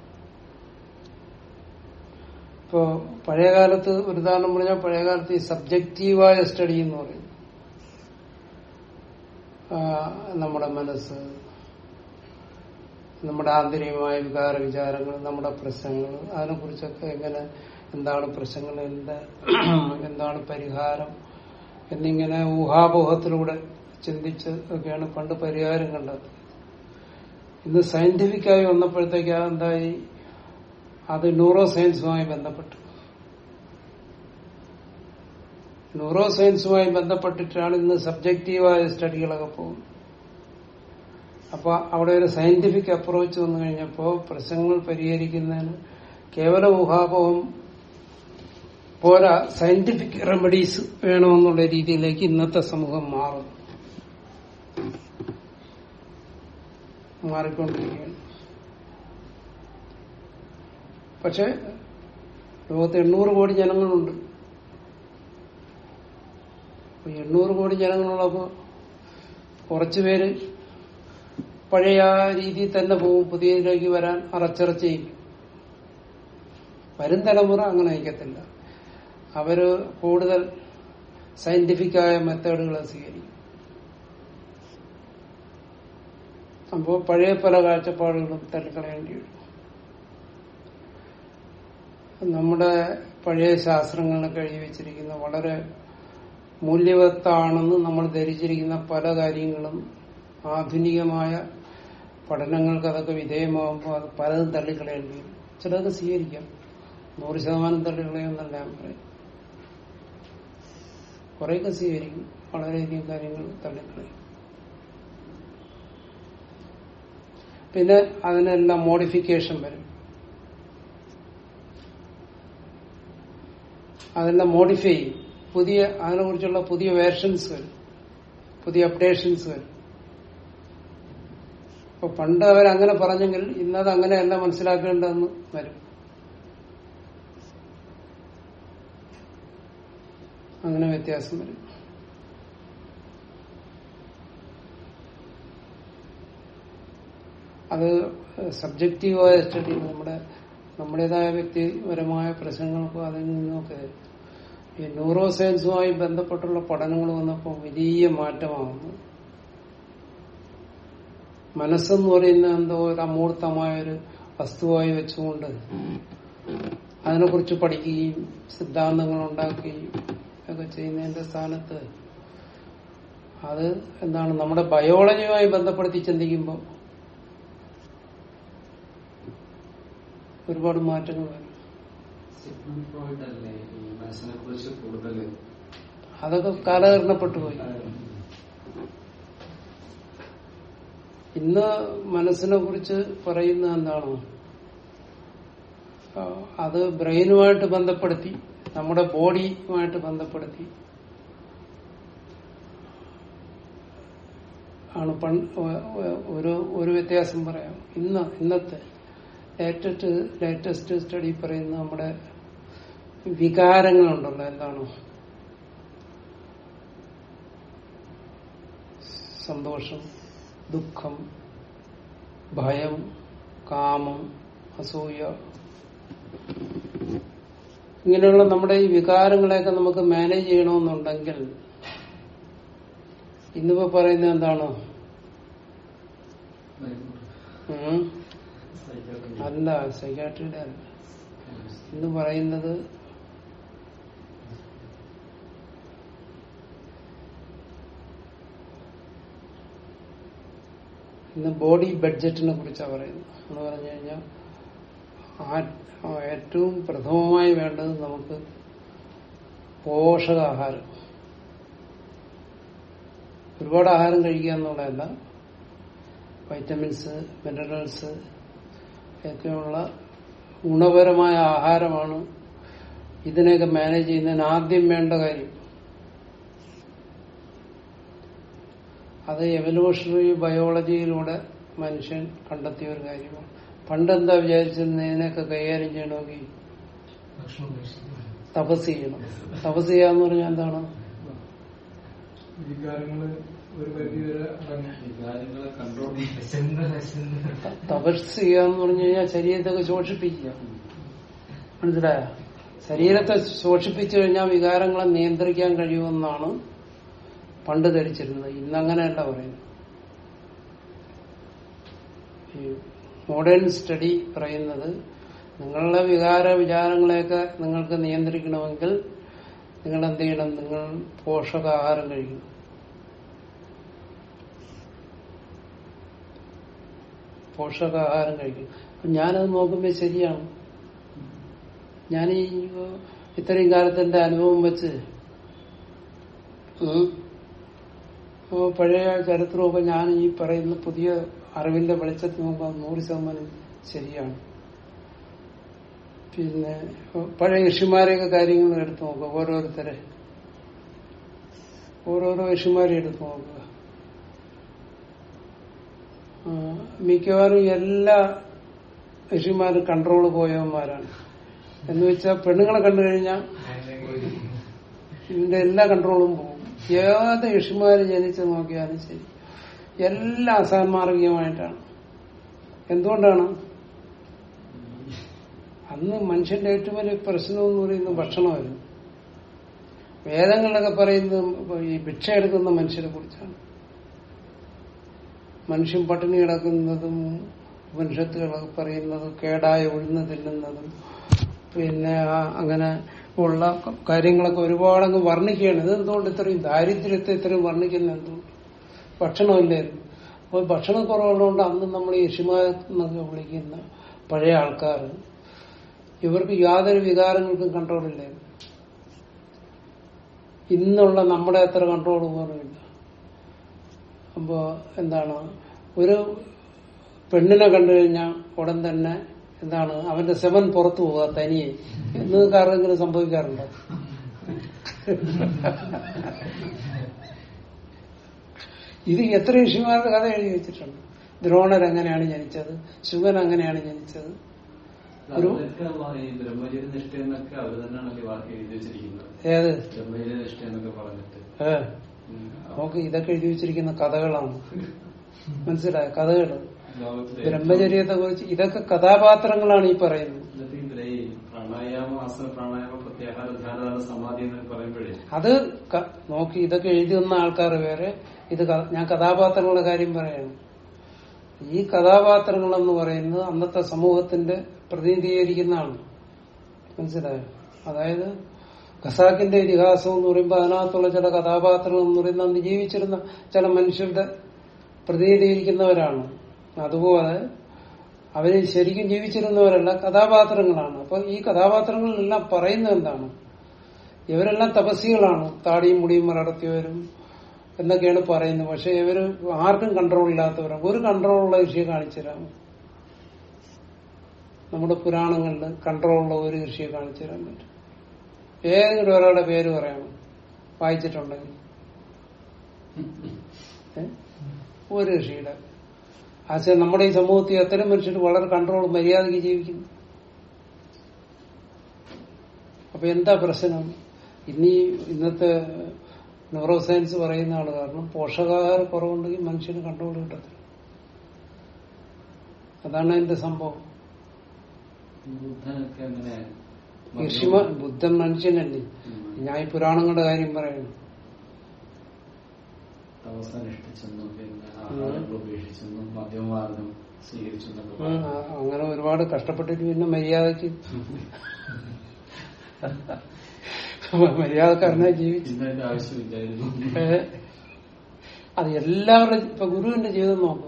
ഇപ്പോ പഴയകാലത്ത് ഒരു ഉദാഹരണം പറഞ്ഞാൽ പഴയകാലത്ത് ഈ സബ്ജക്റ്റീവായ സ്റ്റഡി എന്ന് പറയും ആ, നമ്മുടെ മനസ്സ് നമ്മുടെ ആന്തരികമായ വികാര വിചാരങ്ങൾ നമ്മുടെ പ്രശ്നങ്ങൾ അതിനെക്കുറിച്ചൊക്കെ എങ്ങനെ എന്താണ് പ്രശ്നങ്ങൾ എന്താ എന്താണ് പരിഹാരം എന്നിങ്ങനെ ഊഹാപോഹത്തിലൂടെ ചിന്തിച്ച് ഒക്കെയാണ് പണ്ട് പരിഹാരം കണ്ടത് ഇന്ന് സയന്റിഫിക്കായി വന്നപ്പോഴത്തേക്ക് അതെന്തായി അത് ന്യൂറോ സയൻസുമായി ബന്ധപ്പെട്ടു ന്യൂറോ സയൻസുമായി ബന്ധപ്പെട്ടിട്ടാണ് ഇന്ന് സബ്ജക്റ്റീവായ സ്റ്റഡികളൊക്കെ പോകുന്നത് അപ്പൊ അവിടെ ഒരു സയന്റിഫിക് അപ്രോച്ച് വന്നു കഴിഞ്ഞപ്പോ പ്രശ്നങ്ങൾ പരിഹരിക്കുന്നതിന് കേവല ഊഹാപോഹം പോരാ സയന്റിഫിക് റെമഡീസ് വേണമെന്നുള്ള രീതിയിലേക്ക് ഇന്നത്തെ സമൂഹം മാറും മാറിക്കൊണ്ടിരിക്കുകയാണ് പക്ഷെ ലോകത്ത് എണ്ണൂറ് കോടി ജനങ്ങളുണ്ട് അപ്പൊ എണ്ണൂറ് കോടി ജനങ്ങളുള്ളപ്പോ കുറച്ചുപേര് പഴയ ആ രീതിയിൽ തന്നെ പോകും പുതിയതിലേക്ക് വരാൻ അറച്ചിറച്ച് ചെയ്യും വരും തലമുറ അങ്ങനെ നയിക്കത്തില്ല അവര് കൂടുതൽ സയന്റിഫിക്കായ മെത്തേഡുകൾ സ്വീകരിക്കും അപ്പോൾ പഴയ പല കാഴ്ചപ്പാടുകളും തള്ളിക്കളയേണ്ടി വരും നമ്മുടെ പഴയ ശാസ്ത്രങ്ങളിലൊക്കെ എഴുതി വെച്ചിരിക്കുന്ന വളരെ മൂല്യവത്താണെന്ന് നമ്മൾ ധരിച്ചിരിക്കുന്ന പല കാര്യങ്ങളും ആധുനികമായ പഠനങ്ങൾക്ക് അതൊക്കെ വിധേയമാകുമ്പോൾ അത് പലതും തള്ളിക്കളയേണ്ടി വരും ചിലതൊക്കെ സ്വീകരിക്കാം നൂറ് ശതമാനം തള്ളിക്കളയുമെന്നല്ല ഞാൻ പറയും കുറേയൊക്കെ സ്വീകരിക്കും വളരെയധികം കാര്യങ്ങൾ തള്ളിക്കളയും പിന്നെ അതിനെല്ലാം മോഡിഫിക്കേഷൻ വരും അതെല്ലാം മോഡിഫൈ ചെയ്യും പുതിയ അതിനെ കുറിച്ചുള്ള പുതിയ വേർഷൻസ് വരും പുതിയ അപ്ഡേഷൻസ് വരും അപ്പൊ പണ്ട് അവരങ്ങനെ പറഞ്ഞെങ്കിൽ ഇന്നത് അങ്ങനെയല്ല മനസ്സിലാക്കേണ്ടതെന്ന് വരും അങ്ങനെ വ്യത്യാസം വരും അത് സബ്ജക്റ്റീവായ സ്റ്റഡി നമ്മുടെ നമ്മുടേതായ വ്യക്തിപരമായ പ്രശ്നങ്ങൾക്കും അതിൽ നിന്നൊക്കെ ഈ ന്യൂറോ സയൻസുമായി ബന്ധപ്പെട്ടുള്ള പഠനങ്ങൾ വന്നപ്പോൾ വലിയ മാറ്റമാകുന്നു മനസ്സെന്ന് പറയുന്ന എന്തോ ഒരു അമൂർത്തമായ ഒരു വസ്തുവായി വെച്ചുകൊണ്ട് അതിനെക്കുറിച്ച് പഠിക്കുകയും സിദ്ധാന്തങ്ങൾ ഉണ്ടാക്കുകയും ഒക്കെ ചെയ്യുന്നതിന്റെ സ്ഥാനത്ത് അത് എന്താണ് നമ്മുടെ ബയോളജിയുമായി ബന്ധപ്പെടുത്തി ചിന്തിക്കുമ്പോൾ ഒരുപാട് മാറ്റങ്ങൾ വരും സിഗ്മണ്ട് ഫ്രോയിഡ് അല്ലേ ഈ മനസ്സിനെ കുറിച്ച് കൂടുതൽ അതൊക്കെ കാലഹരണപ്പെട്ടു പോയി ഇന്ന് മനസ്സിനെ കുറിച്ച് പറയുന്ന എന്താണ് ആ, അത് ബ്രെയിനുമായിട്ട് ബന്ധപ്പെടുത്തി നമ്മുടെ ബോഡിയുമായിട്ട് ബന്ധപ്പെടുത്തി ആണ് പൺ ഒ- ഒ- ഒരു ഒരു വ്യത്യാസം പറയാം ഇന്ന് ഇന്നത്തെ ലേറ്റസ്റ്റ് ലേറ്റസ്റ്റ് സ്റ്റഡി പറയുന്ന നമ്മുടെ വികാരങ്ങളുണ്ടല്ലോ എന്താണ് സന്തോഷം ദുഃഖം ഭയം കാമം അസൂയ ഇങ്ങനെയുള്ള നമ്മുടെ ഈ വികാരങ്ങളെയൊക്കെ നമുക്ക് മാനേജ് ചെയ്യണമെന്നുണ്ടെങ്കിൽ ഇന്നിപ്പോ പറയുന്നത് എന്താണ് ഉം? അല്ല സൈക്കാട്രിയുടെ അല്ല ഇന്ന് പറയുന്നത് ഇന്ന് ബോഡി ബഡ്ജറ്റിനെ കുറിച്ചാണ് പറയുന്നത് എന്ന് പറഞ്ഞു കഴിഞ്ഞാൽ ആ- ആ ഏറ്റവും പ്രഥമമായി വേണ്ടത് നമുക്ക് പോഷകാഹാരം ഒരുപാട് ആഹാരം കഴിക്കുക എന്നുള്ളതല്ല വൈറ്റമിൻസ് മിനറൽസ് ഒക്കെയുള്ള ഗുണപരമായ ആഹാരമാണ് ഇതിനെയൊക്കെ മാനേജ് ചെയ്യുന്നതിന് ആദ്യം വേണ്ട കാര്യം അത് എവല്യൂഷണറി ബയോളജിയിലൂടെ മനുഷ്യൻ കണ്ടെത്തിയ ഒരു കാര്യമാണ് പണ്ട് എന്താ വിചാരിച്ചിരുന്നത് ഇതിനെയൊക്കെ കൈകാര്യം ചെയ്യണമെങ്കിൽ ഭക്ഷണം കഴിച്ചിട്ട് തപസ് ചെയ്യണം തപസ് ചെയ്യാന്ന് പറഞ്ഞാൽ എന്താണ് വികാരങ്ങള് ഒരു പരിധി വരെ അടങ്ങി വികാരങ്ങളെ കൺട്രോൾ വിശന്ന് വിശന്ന് ത- തപസ് ചെയ്യാന്ന് പറഞ്ഞു കഴിഞ്ഞാൽ ശരീരത്തൊക്കെ ശോഷിപ്പിക്കുക മനസ്സിലായ ശരീരത്തെ ശോഷിപ്പിച്ചു കഴിഞ്ഞാൽ വികാരങ്ങളെ നിയന്ത്രിക്കാൻ കഴിയുമെന്നാണ് പണ്ട് ധരിച്ചിരുന്നത് ഇന്നങ്ങനെയല്ല പറയുന്നത് ഈ മോഡേൺ സ്റ്റഡി പറയുന്നത് നിങ്ങളുടെ വികാര വിചാരങ്ങളെയൊക്കെ നിങ്ങൾക്ക് നിയന്ത്രിക്കണമെങ്കിൽ നിങ്ങൾ എന്ത് ചെയ്യണം നിങ്ങൾ പോഷകാഹാരം കഴിക്കണം പോഷകാഹാരം കഴിക്കും അപ്പൊ ഞാനത് നോക്കുമ്പോൾ ശരിയാണ് ഞാൻ ഈ ഇത്രയും കാലത്തെ എന്റെ അനുഭവം വെച്ച് ഉം. അപ്പോ പഴയ ചരിത്രമൊക്കെ ഞാൻ ഈ പറയുന്ന പുതിയ അറിവിന്റെ വെളിച്ചത്തിൽ നോക്കുമ്പോൾ അത് നൂറ് ശതമാനം ശരിയാണ് പിന്നെ പഴയ ഋഷിമാരെയൊക്കെ കാര്യങ്ങൾ എടുത്തു നോക്കുക ഓരോരുത്തരെ ഓരോരോ ഋഷിമാരെ എടുത്തു നോക്കുക ആ, മിക്കവാറും എല്ലാ ഋഷിമാരും കൺട്രോൾ പോയവന്മാരാണ് എന്ന് വെച്ചാൽ പെണ്ണുങ്ങളെ കണ്ടു കഴിഞ്ഞാൽ ഇതിന്റെ എല്ലാ കൺട്രോളും പോകും ഏത് ഋഷിമാര് ജനിച്ച് നോക്കിയാലും ശരി എല്ലാം അസാൻമാർഗികമായിട്ടാണ് എന്തുകൊണ്ടാണ് അന്ന് മനുഷ്യന്റെ ഏറ്റവും വലിയ പ്രശ്നം എന്ന് പറയുന്നത് ഭക്ഷണമായിരുന്നു വേദങ്ങളിലൊക്കെ പറയുന്നത് ഇപ്പൊ ഈ ഭിക്ഷ എടുക്കുന്ന മനുഷ്യരെ കുറിച്ചാണ് മനുഷ്യൻ പട്ടിണി കിടക്കുന്നതും ഉപനിഷത്തുകളൊക്കെ പറയുന്നതും കേടായ ഉഴുന്ന് തിന്നുന്നതും പിന്നെ ആ അങ്ങനെ ഉള്ള കാര്യങ്ങളൊക്കെ ഒരുപാടങ്ങ് വർണ്ണിക്കുകയാണ് ഇത് എന്തുകൊണ്ട് ഇത്രയും ദാരിദ്ര്യത്തെ ഇത്രയും വർണ്ണിക്കുന്ന എന്തുകൊണ്ട് ഭക്ഷണമില്ലായിരുന്നു അപ്പോൾ ഭക്ഷണക്കുറവുള്ളതുകൊണ്ട് അന്ന് നമ്മൾ ഈ യക്ഷിമാരെന്നൊക്കെ വിളിക്കുന്ന പഴയ ആൾക്കാർ ഇവർക്ക് യാതൊരു വികാരങ്ങൾക്കും കൺട്രോൾ ഇല്ലായിരുന്നു ഇന്നുള്ള നമ്മുടെ അത്ര കൺട്രോൾ പോലുമില്ല അപ്പോ എന്താണ് ഒരു പെണ്ണിനെ കണ്ടു കഴിഞ്ഞാൽ ഉടൻ തന്നെ എന്താണ് അവന്റെ സെവൻ പുറത്തു പോവുക തനിയെ നിങ്ങൾക്ക് ആർക്കെങ്കിലും സംഭവിക്കാറുണ്ടോ ഇത് എത്ര ഋഷിമാരുടെ കഥ എഴുതി വെച്ചിട്ടുണ്ട് ദ്രോണർ എങ്ങനെയാണ് ജനിച്ചത് ശുഗൻ എങ്ങനെയാണ് ജനിച്ചത് ഒരു അതൊക്കെ ഈ ബ്രഹ്മചര്യ നിഷ്ഠ എന്നൊക്കെ അവർ തന്നെയാണല്ലോ വാ- എഴുതി വെച്ചിരിക്കുന്നത് ഏത് ബ്രഹ്മചര്യ നിഷ്ഠ എന്നൊക്കെ പറഞ്ഞിട്ട് ഏ ഉം. നമുക്ക് ഇതൊക്കെ എഴുതി വെച്ചിരിക്കുന്ന കഥകളാണ് മനസ്സിലായ കഥകൾ ലോകത്തിലെ ബ്രഹ്മചര്യത്തെ കുറിച്ച് ഇതൊക്കെ കഥാപാത്രങ്ങളാണ് ഈ പറയുന്നത് എന്നിട്ട് ഇതിലെ ഈ പ്രാണായാമം ആസന പ്രാണായാമം പ്രത്യാഹാര ധ്യാന സമാധി എന്നൊക്കെ പറയുമ്പോഴേ അത് ക- നോക്കി ഇതൊക്കെ എഴുതി വന്ന ആൾക്കാർ വേറെ ഇത് ക- ഞാൻ കഥാപാത്രങ്ങളുടെ കാര്യം പറയാണ് ഈ കഥാപാത്രങ്ങൾ എന്ന് പറയുന്നത് അന്നത്തെ സമൂഹത്തിന്റെ പ്രതിനിധീകരിക്കുന്നതാണ് മനസ്സിലായോ അതായത് ഖസാക്കിന്റെ ഇതിഹാസം എന്ന് പറയുമ്പോൾ അതിനകത്തുള്ള ചില കഥാപാത്രങ്ങൾ എന്ന് പറയുന്നത് അന്ന് ജീവിച്ചിരുന്ന ചില മനുഷ്യരുടെ പ്രതിനിധീകരിക്കുന്നവരാണ് അതുപോലെ അവര് ശരിക്കും ജീവിച്ചിരുന്നവരല്ല കഥാപാത്രങ്ങളാണ് അപ്പൊ ഈ കഥാപാത്രങ്ങളിലെല്ലാം പറയുന്നത് എന്താണ് ഇവരെല്ലാം തപസ്സികളാണ് താടിയും മുടിയും വളർത്തിയവരും എന്നൊക്കെയാണ് പറയുന്നത് പക്ഷെ ഇവര് ആർക്കും കൺട്രോൾ ഇല്ലാത്തവരാണ് ഒരു കൺട്രോളുള്ള ഋഷിയെ കാണിച്ചു തരാം നമ്മുടെ പുരാണങ്ങളിൽ കൺട്രോളുള്ള ഒരു ഋഷിയെ കാണിച്ചു തരാൻ പറ്റും ഏതെങ്കിലും ഒരാളുടെ പേര് പറയാമോ വായിച്ചിട്ടുണ്ടെങ്കിൽ ഏ? ഒരു ഋഷിയുടെ ആശയം നമ്മുടെ ഈ സമൂഹത്തിൽ അത്തരം മനുഷ്യർ വളരെ കൺട്രോൾ മര്യാദയ്ക്ക് ജീവിക്കുന്നു അപ്പൊ എന്താ പ്രശ്നം ഇനി ഇന്നത്തെ ന്യൂറോ സയൻസ് പറയുന്ന ആള് കാരണം പോഷകാഹാര കുറവുണ്ടെങ്കിൽ മനുഷ്യന് കൺട്രോൾ കിട്ടത്തില്ല അതാണ് അതിന്റെ സംഭവം ബുദ്ധനൊക്കെ അങ്ങനെ ഋഷിമ ബുദ്ധൻ മനുഷ്യനല്ലേ ഞാൻ ഈ പുരാണങ്ങളുടെ കാര്യം പറയുന്നു തപസ്സനുഷ്ഠിച്ചെന്നും പിന്നെ ആഹാരങ്ങൾ ഉപേക്ഷിച്ചെന്നും മദ്യമാർഗം സ്വീകരിച്ചെന്നൊക്കെ ഉം, ആ- അങ്ങനെ ഒരുപാട് കഷ്ടപ്പെട്ടിട്ട് പിന്നെ മര്യാദക്ക് മര്യാദക്കാരനായി ജീവിച്ചു ചിന്തയുടെ ആവശ്യമില്ലായിരുന്നു ഏ, അത് എല്ലാവരുടെ ഇപ്പൊ ഗുരുവിന്റെ ജീവിതം നോക്കുക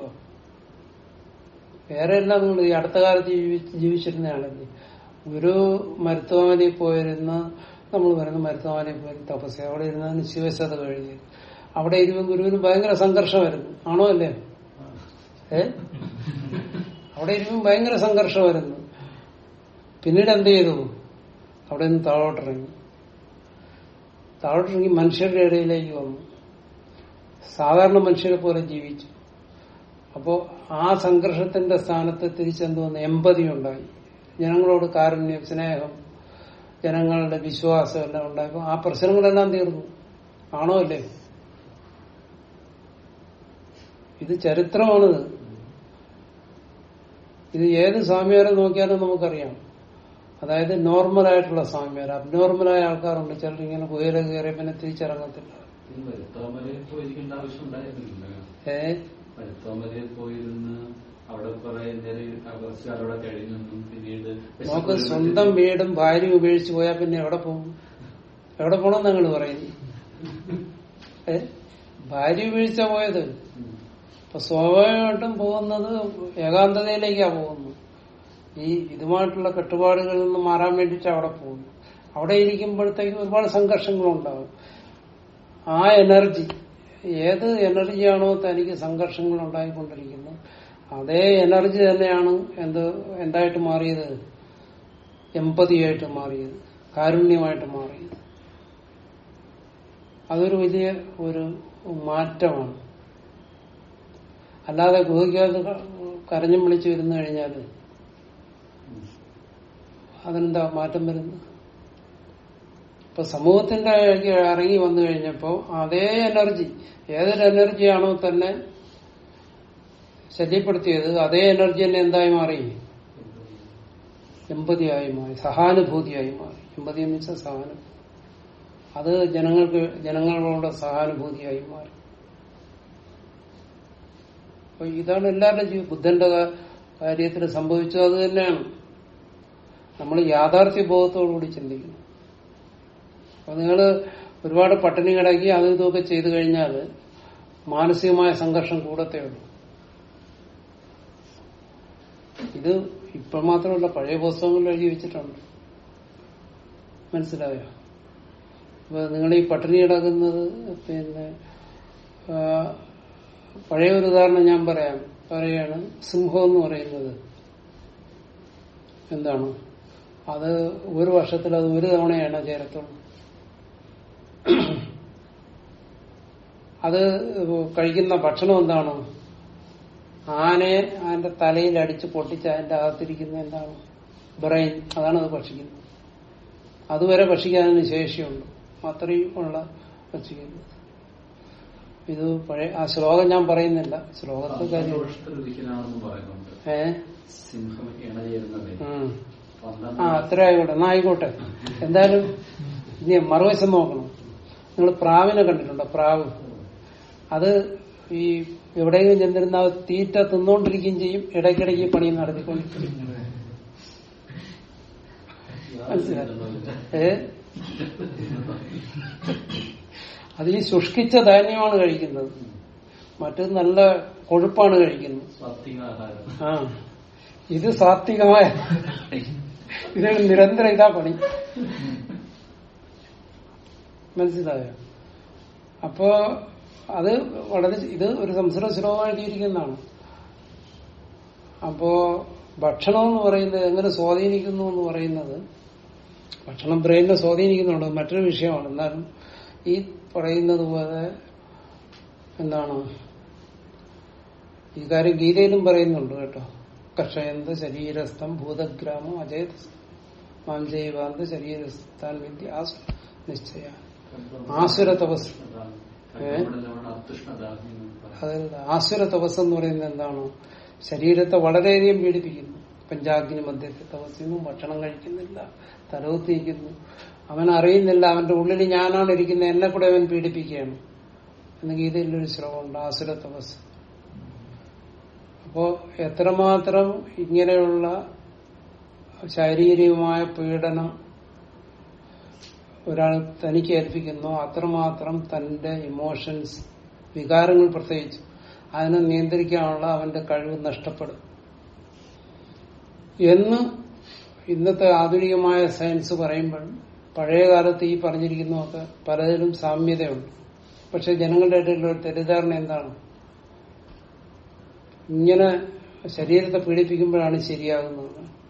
വേറെ എല്ലാം നിങ്ങൾ ഈ അടുത്ത കാലത്ത് ജീവി- ജീവിച്ചിരുന്ന ആളല്ലേ ഗുരു മരുത്തുവാമലയിൽ പോയിരുന്ന നമ്മൾ പറയുന്ന മരുത്തുവാമലയിൽ പോയിരുന്ന തപസ് അവിടെ ഇരുന്നതിന് ശിവശത കഴിഞ്ഞ് അവിടെ ഇരുമ്പോൾ ഗുരുവിന് ഭയങ്കര സംഘർഷമായിരുന്നു ആണോ അല്ലേ ഏ അവിടെ ഇരുമ്പോൾ ഭയങ്കര സംഘർഷമായിരുന്നു പിന്നീട് എന്ത് ചെയ്തു അവിടെ നിന്ന് താഴോട്ടിറങ്ങി താഴോട്ടിറങ്ങി മനുഷ്യരുടെ ഇടയിലേക്ക് വന്നു സാധാരണ മനുഷ്യരെ പോലെ ജീവിച്ചു അപ്പോ ആ സംഘർഷത്തിന്റെ സ്ഥാനത്ത് തിരിച്ചെന്ത് വന്നു എമ്പതി ഉണ്ടായി ജനങ്ങളോട് കാരുണ്യം സ്നേഹം ജനങ്ങളുടെ വിശ്വാസം എല്ലാം ഉണ്ടായപ്പോ ആ പ്രശ്നങ്ങളെല്ലാം തീർന്നു ആണോ അല്ലേ ഇത് ചരിത്രമാണിത് ഇത് ഏത് സ്വാമിയാരെ നോക്കിയാലും നമുക്കറിയാം അതായത് നോർമൽ ആയിട്ടുള്ള സ്വാമിയാർ അബ്നോർമലായ ആൾക്കാരുണ്ട് ചിലർ ഇങ്ങനെ കുതിര കയറിയ പിന്നെ തിരിച്ചിറങ്ങത്തില്ല മരുത്തോമലയിൽ പോയിരിക്കേണ്ട ആവശ്യം ഉണ്ടായിരുന്നില്ല ഏ മരുത്തോമലയിൽ പോയിരുന്ന് അവിടെ കുറെ നേരം കുറച്ച് അവിടെ കഴിഞ്ഞെന്നും പിന്നീട് നമുക്ക് സ്വന്തം വീടും ഭാര്യയും ഉപേക്ഷിച്ച് പോയാൽ പിന്നെ എവിടെ പോകും എവിടെ പോകണം നിങ്ങൾ പറയുന്നു ഏ ഭാര്യ ഉപേക്ഷിച്ച പോയത് ഉം. അപ്പൊ സ്വാഭാവികമായിട്ടും പോകുന്നത് ഏകാന്തതയിലേക്കാ പോകുന്നത് ഈ ഇതുമായിട്ടുള്ള കെട്ടുപാടുകളിൽ നിന്ന് മാറാൻ വേണ്ടിയിട്ട് അവിടെ പോകുന്നു അവിടെ ഇരിക്കുമ്പോഴത്തേക്ക് ഒരുപാട് സംഘർഷങ്ങളുണ്ടാവും ആ എനർജി ഏത് എനർജിയാണോ തനിക്ക് സംഘർഷങ്ങൾ ഉണ്ടായിക്കൊണ്ടിരിക്കുന്നത് അതേ എനർജി തന്നെയാണ് എന്ത് എന്തായിട്ട് മാറിയത് എമ്പതിയായിട്ട് മാറിയത് കാരുണ്യമായിട്ട് മാറിയത് അതൊരു വലിയ ഒരു മാറ്റമാണ് അല്ലാതെ ഗുഹയ്ക്കകത്ത് ക- കരഞ്ഞും വിളിച്ചു വരുന്നു കഴിഞ്ഞാൽ അതിനെന്താ മാറ്റം വരുന്നത് ഇപ്പൊ സമൂഹത്തിന്റെ ഇടയ്ക്ക് ഇറങ്ങി വന്നു കഴിഞ്ഞപ്പോ അതേ എനർജി ഏതൊരു എനർജിയാണോ തന്നെ ശല്യപ്പെടുത്തിയത് അതേ എനർജി തന്നെ എന്തായി മാറി എമ്പതിയായി മാറി സഹാനുഭൂതിയായി മാറി എമ്പതി എന്ന് വെച്ചാൽ സഹാനുഭൂതി അത് ജനങ്ങൾക്ക് ജനങ്ങളോട് സഹാനുഭൂതിയായി മാറി അപ്പൊ ഇതാണ് എല്ലാവരുടെയും ജീവിതം ബുദ്ധന്റെ കാ- കാര്യത്തിൽ സംഭവിച്ചത് അത് തന്നെയാണ് നമ്മൾ യാഥാർത്ഥ്യ ബോധത്തോടുകൂടി ചിന്തിക്കണം അപ്പൊ നിങ്ങൾ ഒരുപാട് പട്ടിണി കിടക്കി അതും ഇതൊക്കെ ചെയ്തു കഴിഞ്ഞാൽ മാനസികമായ സംഘർഷം കൂടത്തേ ഉള്ളൂ ഇത് ഇപ്പൊ മാത്രമല്ല പഴയ പുസ്തകങ്ങളിൽ എഴുതി വെച്ചിട്ടുണ്ട് മനസ്സിലായോ അപ്പൊ നിങ്ങൾ ഈ പട്ടിണി കിടക്കുന്നത് പിന്നെ ആ, പഴയ ഒരു ഉദാഹരണം ഞാൻ പറയാം പറയാണ് സിംഹം എന്ന് പറയുന്നത് എന്താണ് അത് ഒരു വർഷത്തിൽ അത് ഒരു തവണയാണ് ചേരത്തുള്ളൂ അത് കഴിക്കുന്ന ഭക്ഷണം എന്താണ് ആനയെ അതിന്റെ തലയിൽ അടിച്ച് പൊട്ടിച്ച് അതിന്റെ അകത്തിരിക്കുന്ന എന്താണ് ബ്രെയിൻ അതാണ് അത് ഭക്ഷിക്കുന്നത് അതുവരെ ഭക്ഷിക്കാൻ അതിന് ശേഷിയുണ്ട് അത്രയും ഉള്ള ഭക്ഷിക്കുന്നത് ഇത് പഴയ ആ ശ്ലോകം ഞാൻ പറയുന്നില്ല ശ്ലോകത്തെ കാര്യം സന്തോഷത്തിലിരിക്കലാണെന്ന് പറയുന്നുണ്ട് ഏ സിംഹം ഇണ ചേരുന്നത് ഉം. പന്ത്രണ്ട് ആ അത്ര ആയിക്കോട്ടെ എന്നാ ആയിക്കോട്ടെ എന്തായാലും ഇനി മറുവശം നോക്കണം നിങ്ങൾ പ്രാവിനെ കണ്ടിട്ടുണ്ടോ പ്രാവ് അത് ഈ എവിടെയെങ്കിലും ചെന്നിരുന്ന അത് തീറ്റ തിന്നോണ്ടിരിക്കുകയും ചെയ്യും ഇടയ്ക്കിടയ്ക്ക് പണി നടത്തിക്കൊണ്ടിരിക്കും ഏ അത് ഈ ശുഷ്കിച്ച ധാന്യമാണ് കഴിക്കുന്നത് മറ്റത് നല്ല കൊഴുപ്പാണ് കഴിക്കുന്നത് സാത്വികാഹാരം ആ ഇത് സാത്വികമായ ഇത് നിരന്തരം ഇതാ പണി മനസ്സിലായോ അപ്പോ അത് വളരെ ഇത് ഒരു സംസ്കൃത ശ്ലോകം എഴുതിയിരിക്കുന്നതാണ് അപ്പോ ഭക്ഷണം എന്ന് പറയുന്നത് എങ്ങനെ സ്വാധീനിക്കുന്നു എന്ന് പറയുന്നത് ഭക്ഷണം ബ്രെയിനിനെ സ്വാധീനിക്കുന്നുണ്ട് അത് മറ്റൊരു വിഷയമാണ് എന്നാലും ഈ പറയുന്നത് പോലെ എന്താണ് ഈ കാര്യം ഗീതയിലും പറയുന്നുണ്ട് കേട്ടോ കർഷയന്ത് ശരീരസ്ഥം ഭൂതഗ്രാമം അജയത് മാഞ്ചൈവാന്ത് ശരീരസ്ഥാൻ വിദ്യ ആസുര നിശ്ചയ ആസുര തപസ് ഏ? അത്യുഷ്ണദാഹ്യം അതായത് ആസുര തപസ് എന്ന് പറയുന്നത് എന്താണ് ശരീരത്തെ വളരെയധികം പീഡിപ്പിക്കുന്നു പഞ്ചാഗ്നി മധ്യത്തെ തപസ്സിന്നു ഭക്ഷണം കഴിക്കുന്നില്ല തലവുത്തിരിക്കുന്നു അവൻ അറിയുന്നില്ല അവന്റെ ഉള്ളിൽ ഞാനാണ് ഇരിക്കുന്നത് എന്നെ കൂടെ അവൻ പീഡിപ്പിക്കുകയാണ് എന്ന് ഗീതയിലൊരു ശ്ലോകമുണ്ട് ആസുര തപസ് അപ്പോ എത്രമാത്രം ഇങ്ങനെയുള്ള ശാരീരികമായ പീഡനം ഒരാൾ തനിക്ക് ഏൽപ്പിക്കുന്നോ അത്രമാത്രം തന്റെ ഇമോഷൻസ് വികാരങ്ങൾ പ്രത്യേകിച്ച് അതിനെ നിയന്ത്രിക്കാനുള്ള അവന്റെ കഴിവ് നഷ്ടപ്പെടും എന്ന് ഇന്നത്തെ ആധുനികമായ സയൻസ് പറയുമ്പോൾ പഴയ കാലത്ത് ഈ പറഞ്ഞിരിക്കുന്നതൊക്കെ പലതിലും സാമ്യതയുണ്ട് പക്ഷെ ജനങ്ങളുടെ ഇടയിലുള്ള ഒരു തെറ്റിദ്ധാരണ എന്താണ് ഇങ്ങനെ ശരീരത്തെ പീഡിപ്പിക്കുമ്പോഴാണ് ശരിയാകുന്നത്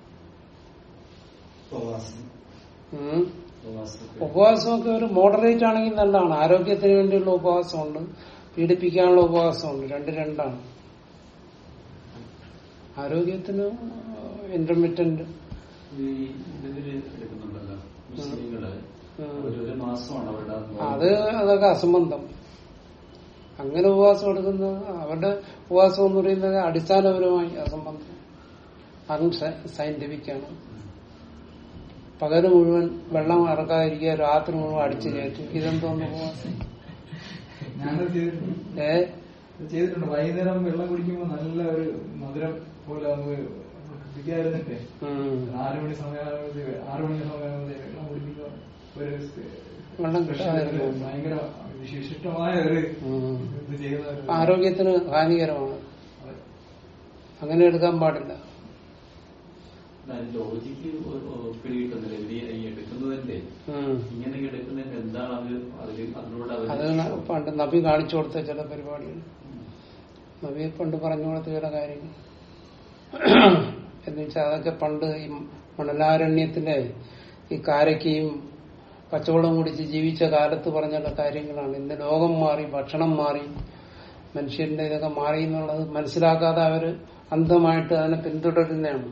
ഉപവാസം ഉം. ഉപവാസത്തിൽ ഉപവാസമൊക്കെ ഒരു മോഡറേറ്റ് ആണെങ്കിൽ നല്ലതാണ് ആരോഗ്യത്തിന് വേണ്ടിയുള്ള ഉപവാസമുണ്ട് പീഡിപ്പിക്കാനുള്ള ഉപവാസമുണ്ട് രണ്ട് രണ്ടാണ് ആരോഗ്യത്തിന് ഇന്റർമീഡിയന്റ് ഈ ഇതില് എടുക്കുന്നുണ്ടല്ലോ മുസ്ലിങ്ങള് ഉം. ഒരു ഒരു മാസമാണ് അവരുടെ അത് അതൊക്കെ അസംബന്ധം അങ്ങനെ ഉപവാസം എടുക്കുന്നത് അവരുടെ ഉപവാസം എന്ന് പറയുന്നത് അടിസ്ഥാനപരമായി അസംബന്ധം അതും സയന്റിഫിക് ആണ് പകല് മുഴുവൻ വെള്ളം ഇറക്കാതിരിക്കുക രാത്രി മുഴുവൻ അടിച്ചു കയറ്റും ഇതെന്തോന്ന് ഉപവാസം ഞാനത് ചെയ്തിട്ടുണ്ട് ഏ ഇത് ചെയ്തിട്ടുണ്ട് വൈകുന്നേരം വെള്ളം കുടിക്കുമ്പോൾ നല്ല ഒരു മധുരം പോലെ നമുക്ക് കുടിക്കാതിരുന്നിട്ടേ ഉം. ആറു മണി സമയമാകുമ്പോഴത്തേക്ക് ആറു മണി സമയമാകുമ്പോഴത്തേക്ക് വെള്ളം കുടിക്കുക ഒരു വെള്ളം കിട്ടാതിരുന്നു ഭയങ്കര വിശിഷ്ടമായ ഒരു ഉം. ഇത് ചെയ്യുന്ന ഒരു ആരോഗ്യത്തിന് ഹാനികരമാണ് അതെ. അങ്ങനെ എടുക്കാൻ പാടില്ല ലോജിക്ക് പിടികിട്ടുന്നില്ല ഇവര് ഈ എടുക്കുന്നതിന്റെ ഉം. ഇങ്ങനെ എടുക്കുന്നതിന്റെ എന്താണ് അത് അതിൽ അതിലൂടെ അത് അവര് പണ്ട് നബി കാണിച്ചു കൊടുത്ത ചില പരിപാടികൾ നബി പണ്ട് പറഞ്ഞു കൊടുത്ത ചില കാര്യങ്ങൾ എന്ന് വെച്ചാൽ അതൊക്കെ പണ്ട് ഈ മണലാരണ്യത്തിലെ ഈ കാരക്കയും പച്ചവെള്ളം കുടിച്ച് ജീവിച്ച കാലത്ത് പറഞ്ഞുള്ള കാര്യങ്ങളാണ് ഇന്ന് ലോകം മാറി ഭക്ഷണം മാറി മനുഷ്യന്റെ ഇതൊക്കെ മാറി എന്നുള്ളത് മനസ്സിലാക്കാതെ അവര് അന്ധമായിട്ട് അതിനെ പിന്തുടരുന്നതാണ്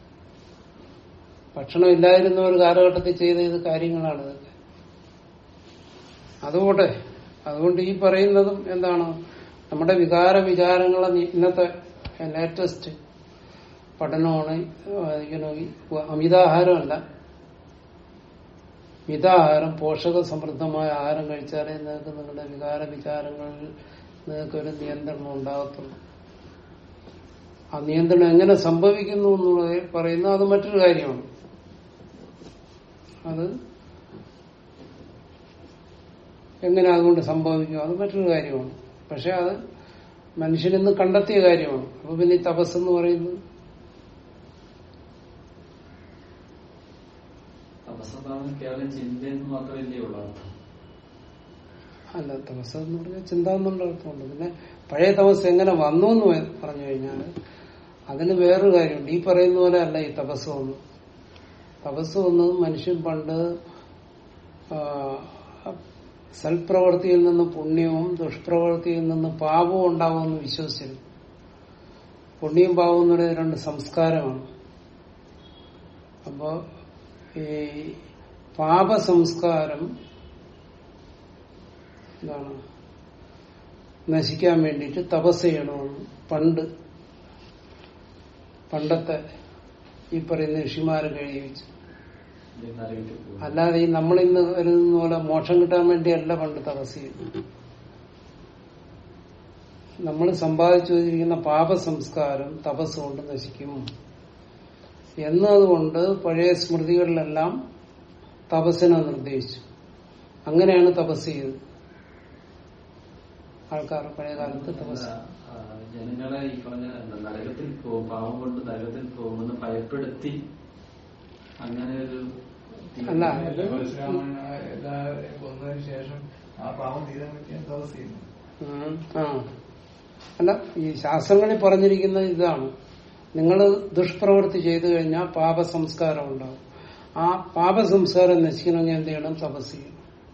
ഭക്ഷണം ഇല്ലാതിരുന്ന ഒരു കാലഘട്ടത്തിൽ ചെയ്ത ഇത് കാര്യങ്ങളാണ് ഇതൊക്കെ അതുകൊണ്ട് അതുകൊണ്ട് ഈ പറയുന്നതും എന്താണ് നമ്മുടെ വികാര വിചാരങ്ങളെ നി- ഇന്നത്തെ ലേറ്റസ്റ്റ് പഠനമാണ് ഇങ്ങനെ ഈ അമിതാഹാരമല്ല മിതാഹാരം പോഷക സമൃദ്ധമായ ആഹാരം കഴിച്ചാലേ നിങ്ങൾക്ക് നിങ്ങളുടെ വികാര വിചാരങ്ങളിൽ നിങ്ങൾക്ക് ഒരു നിയന്ത്രണം ഉണ്ടാകത്തുള്ളൂ ആ നിയന്ത്രണം എങ്ങനെ സംഭവിക്കുന്നു എന്നുള്ളത് പറയുന്നത് അത് മറ്റൊരു കാര്യമാണ് അത് എങ്ങനെ അതുകൊണ്ട് സംഭവിക്കും അത് മറ്റൊരു കാര്യമാണ് പക്ഷെ അത് മനുഷ്യനിന്ന് കണ്ടെത്തിയ കാര്യമാണ് അപ്പൊ പിന്നെ ഈ തപസ് എന്ന് പറയുന്നത് തപസ്സെന്താണ് കേവലം ചിന്തയെന്ന് മാത്രമല്ലേ ഉള്ളൂ അർത്ഥം അല്ല തപസ് എന്ന് പറഞ്ഞാൽ ചിന്ത എന്നുള്ള അർത്ഥമുണ്ട് പിന്നെ പഴയ തപസ് എങ്ങനെ വന്നു എന്ന് പറഞ്ഞു കഴിഞ്ഞാൽ അതിന് വേറൊരു കാര്യമുണ്ട് ഈ പറയുന്ന പോലെ അല്ല ഈ തപസ് വന്നു തപസ് വന്നത് മനുഷ്യൻ പണ്ട് ആ, സൽപ്രവൃത്തിയിൽ നിന്ന് പുണ്യവും ദുഷ്പ്രവൃത്തിയിൽ നിന്ന് പാപവും ഉണ്ടാവുമെന്ന് വിശ്വസിച്ചിരുന്നു പുണ്യം പാപം എന്ന് പറയുന്നത് രണ്ട് സംസ്കാരമാണ് അപ്പോ ഈ പാപ സംസ്കാരം എന്താണ് നശിക്കാൻ വേണ്ടിയിട്ട് തപസ് ചെയ്യണമെന്ന് പണ്ട് പണ്ടത്തെ ഈ പറയുന്ന ഋഷിമാരെ കഴിയ വെച്ചു ഇത് നരകിട്ട് പോകും അല്ലാതെ ഈ നമ്മളിന്ന് വരുന്ന പോലെ മോക്ഷം കിട്ടാൻ വേണ്ടിയല്ല പണ്ട് തപസ് ചെയ്യുന്നത് നമ്മൾ സമ്പാദിച്ചു വച്ചിരിക്കുന്ന പാപ സംസ്കാരം തപസ് കൊണ്ട് നശിക്കും എന്നതുകൊണ്ട് പഴയ സ്മൃതികളിലെല്ലാം തപസ്സിനെ നിർദ്ദേശിച്ചു അങ്ങനെയാണ് തപസ് ചെയ്തത് ആൾക്കാർ പഴയ കാലത്ത് തപസ് ആ, ജനങ്ങളെ ഈ പറഞ്ഞ എന്താ, നരകത്തിൽ പോകും പാവം കൊണ്ട് നരകത്തിൽ പോകുമെന്ന് ഭയപ്പെടുത്തി അങ്ങനെ ഒരു അല്ല ഇത് പരശുരാമൻ എല്ലാവരെയും കൊന്നതിന് ശേഷം ആ പാവം തീരാൻ വേണ്ടിയാണ് തപസ് ചെയ്യുന്നത് ഉം, ആ അല്ല ഈ ശാസ്ത്രങ്ങളിൽ പറഞ്ഞിരിക്കുന്നത് ഇതാണ് നിങ്ങൾ ദുഷ്പ്രവൃത്തി ചെയ്തു കഴിഞ്ഞാൽ പാപ സംസ്കാരം ഉണ്ടാവും ആ പാപ സംസ്കാരം നശിക്കണമെങ്കിൽ എന്ത് ചെയ്യണം തപസ് ചെയ്യണം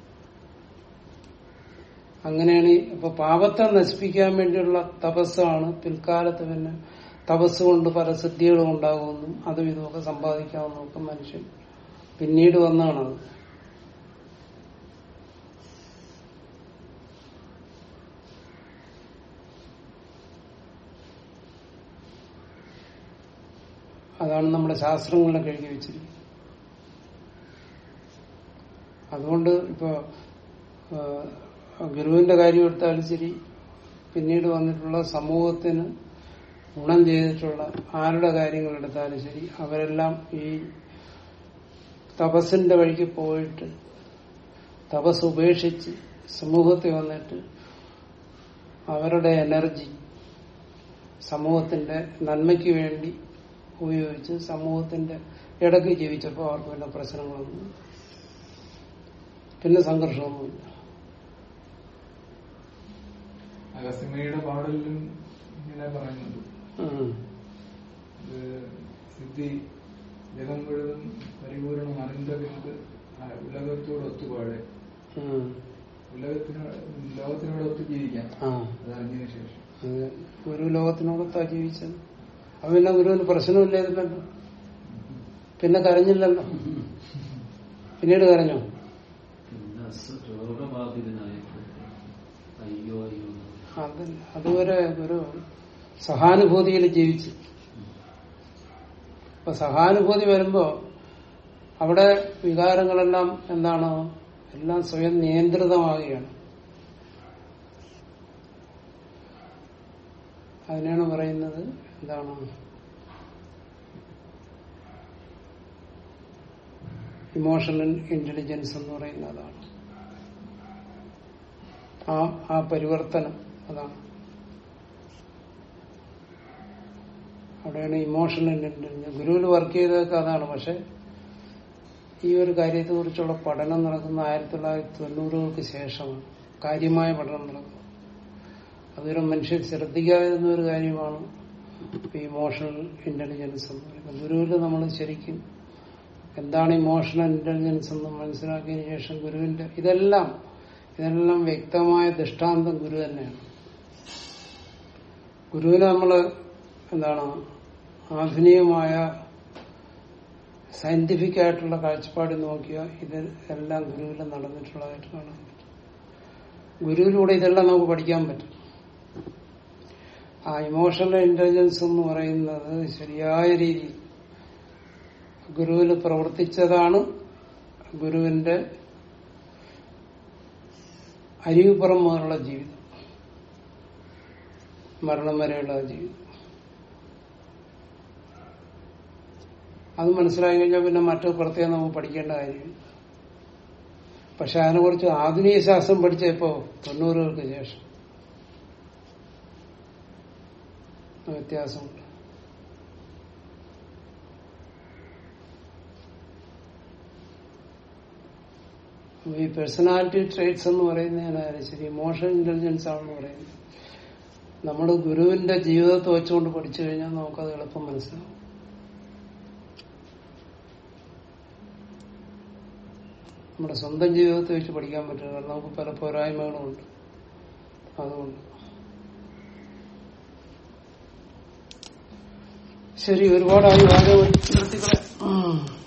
അങ്ങനെയാണ് ഈ- ഇപ്പൊ പാപത്തെ നശിപ്പിക്കാൻ വേണ്ടിയുള്ള തപസ്സാണ് പിൽക്കാലത്ത് പിന്നെ തപസ് കൊണ്ട് പല സിദ്ധികളും ഉണ്ടാകുമെന്നും അതും ഇതുമൊക്കെ സമ്പാദിക്കാമെന്നും ഒക്കെ മനുഷ്യൻ പിന്നീട് വന്നാണത് അതാണ് നമ്മുടെ ശാസ്ത്രങ്ങളിലൊക്കെ എഴുതി വെച്ചിരിക്കുന്നത് അതുകൊണ്ട് ഇപ്പൊ ആ, ഗുരുവിന്റെ കാര്യം എടുത്താലും ശരി പിന്നീട് വന്നിട്ടുള്ള സമൂഹത്തിന് ഗുണം ചെയ്തിട്ടുള്ള ആരുടെ കാര്യങ്ങൾ എടുത്താലും ശരി അവരെല്ലാം ഈ തപസ്സിന്റെ വഴിക്ക് പോയിട്ട് തപസ് ഉപേക്ഷിച്ച് സമൂഹത്തിൽ വന്നിട്ട് അവരുടെ എനർജി സമൂഹത്തിന്റെ നന്മയ്ക്ക് വേണ്ടി ഉപയോഗിച്ച് സമൂഹത്തിന്റെ ഇടയ്ക്ക് ജീവിച്ചപ്പോൾ അവർക്ക് പിന്നെ പ്രശ്നങ്ങളൊന്നും പിന്നെ സംഘർഷമൊന്നുമില്ല അഗസ്ത്യമുനിയുടെ പാടലിലും ഇങ്ങനെ പറയുന്നുണ്ട് ഉം. ഇത് സിദ്ധി ജഗം മുഴുവൻ പരിപൂർണം അറിന്തവർക്ക് ഉലകത്തോട് ഒത്തുപാട് ഉം. ഉലകത്തിനോട് ലോകത്തിനോട് ഒത്തു ജീവിക്കാം ആ അത് അറിഞ്ഞതിന് ശേഷം അത് ഗുരു ലോകത്തിനോടൊത്താ ജീവിച്ചത് അപ്പൊ പിന്നെ ഗുരുവിന് പ്രശ്നമില്ലായിരുന്നല്ലോ പിന്നെ കരഞ്ഞില്ലല്ലോ പിന്നീട് കരഞ്ഞോ പിന്നെ അസു- രോഗബാധിതനായപ്പോൾ അയ്യോ അയ്യോ എന്ന്. അതല്ല അതുവരെ ഒരു സഹാനുഭൂതിയിൽ ജീവിച്ചു അപ്പൊ സഹാനുഭൂതി വരുമ്പോ അവിടെ വികാരങ്ങളെല്ലാം എന്താണ് എല്ലാം സ്വയം നിയന്ത്രിതമാവുകയാണ് അതിനാണ് പറയുന്നത് എന്താണ് ഇമോഷണൽ ഇന്റലിജൻസ് എന്ന് പറയുന്ന അതാണ് ആ ആ പരിവർത്തനം അതാണ് അവിടെയാണ് ഇമോഷണൽ ഇന്റലിജൻസ് ഗുരുവിൽ വർക്ക് ചെയ്തതൊക്കെ അതാണ് പക്ഷെ ഈ ഒരു കാര്യത്തെ കുറിച്ചുള്ള പഠനം നടക്കുന്ന ആയിരത്തി തൊള്ളായിരത്തി തൊണ്ണൂറുകൾക്ക് ശേഷമാണ് കാര്യമായ പഠനം നടക്കുന്നത് അതുവരെ മനുഷ്യർ ശ്രദ്ധിക്കാതിരുന്ന ഒരു കാര്യമാണ് ഇമോഷണൽ ഇന്റലിജൻസ് എന്ന് പറയുന്നത് ഗുരുവിൽ നമ്മൾ ശരിക്കും എന്താണ് ഇമോഷണൽ ഇന്റലിജൻസ് എന്ന് മനസ്സിലാക്കിയതിനു ശേഷം ഗുരുവിന്റെ ഇതെല്ലാം ഇതെല്ലാം വ്യക്തമായ ദൃഷ്ടാന്തം ഗുരു തന്നെയാണ് ഗുരുവിനെ നമ്മള് എന്താണ് ആധുനികമായ സയന്റിഫിക് ആയിട്ടുള്ള കാഴ്ചപ്പാട് നോക്കിയാൽ ഇത് എല്ലാം ഗുരുവിൽ നടന്നിട്ടുള്ളതായിട്ട് കാണാൻ പറ്റും ഗുരുവിലൂടെ ഇതെല്ലാം നമുക്ക് പഠിക്കാൻ പറ്റും ആ ഇമോഷണൽ ഇന്റലിജൻസ് എന്ന് പറയുന്നത് ശരിയായ രീതിയിൽ ഗുരുവിൽ പ്രവർത്തിച്ചതാണ് ഗുരുവിന്റെ അരിവുപുറം മുതലുള്ള ജീവിതം മരണം വരെയുള്ള ജീവിതം അത് മനസ്സിലാക്കി കഴിഞ്ഞാൽ പിന്നെ മറ്റു പ്രത്യേകം നമുക്ക് പഠിക്കേണ്ട കാര്യമില്ല പക്ഷെ അതിനെക്കുറിച്ച് ആധുനിക ശാസ്ത്രം പഠിച്ചപ്പോ തൊണ്ണൂറുകൾക്ക് ശേഷം വ്യത്യാസമുണ്ട് ഈ പേഴ്സണാലിറ്റി ട്രേറ്റ്സ് എന്ന് പറയുന്നതിനായാലും ശരി ഇമോഷണൽ ഇന്റലിജൻസ് ആണെന്ന് പറയുന്നത് നമ്മൾ ഗുരുവിന്റെ ജീവിതത്തെ വെച്ചുകൊണ്ട് പഠിച്ചു കഴിഞ്ഞാൽ നമുക്കത് എളുപ്പം മനസ്സിലാവും നമ്മുടെ സ്വന്തം ജീവിതത്തെ വെച്ച് പഠിക്കാൻ പറ്റില്ല കാരണം നമുക്ക് പല പോരായ്മകളുമുണ്ട് അതുകൊണ്ട് ശരി ഒരുപാടായി വാദം നിർത്തിക്കളെ ഉം.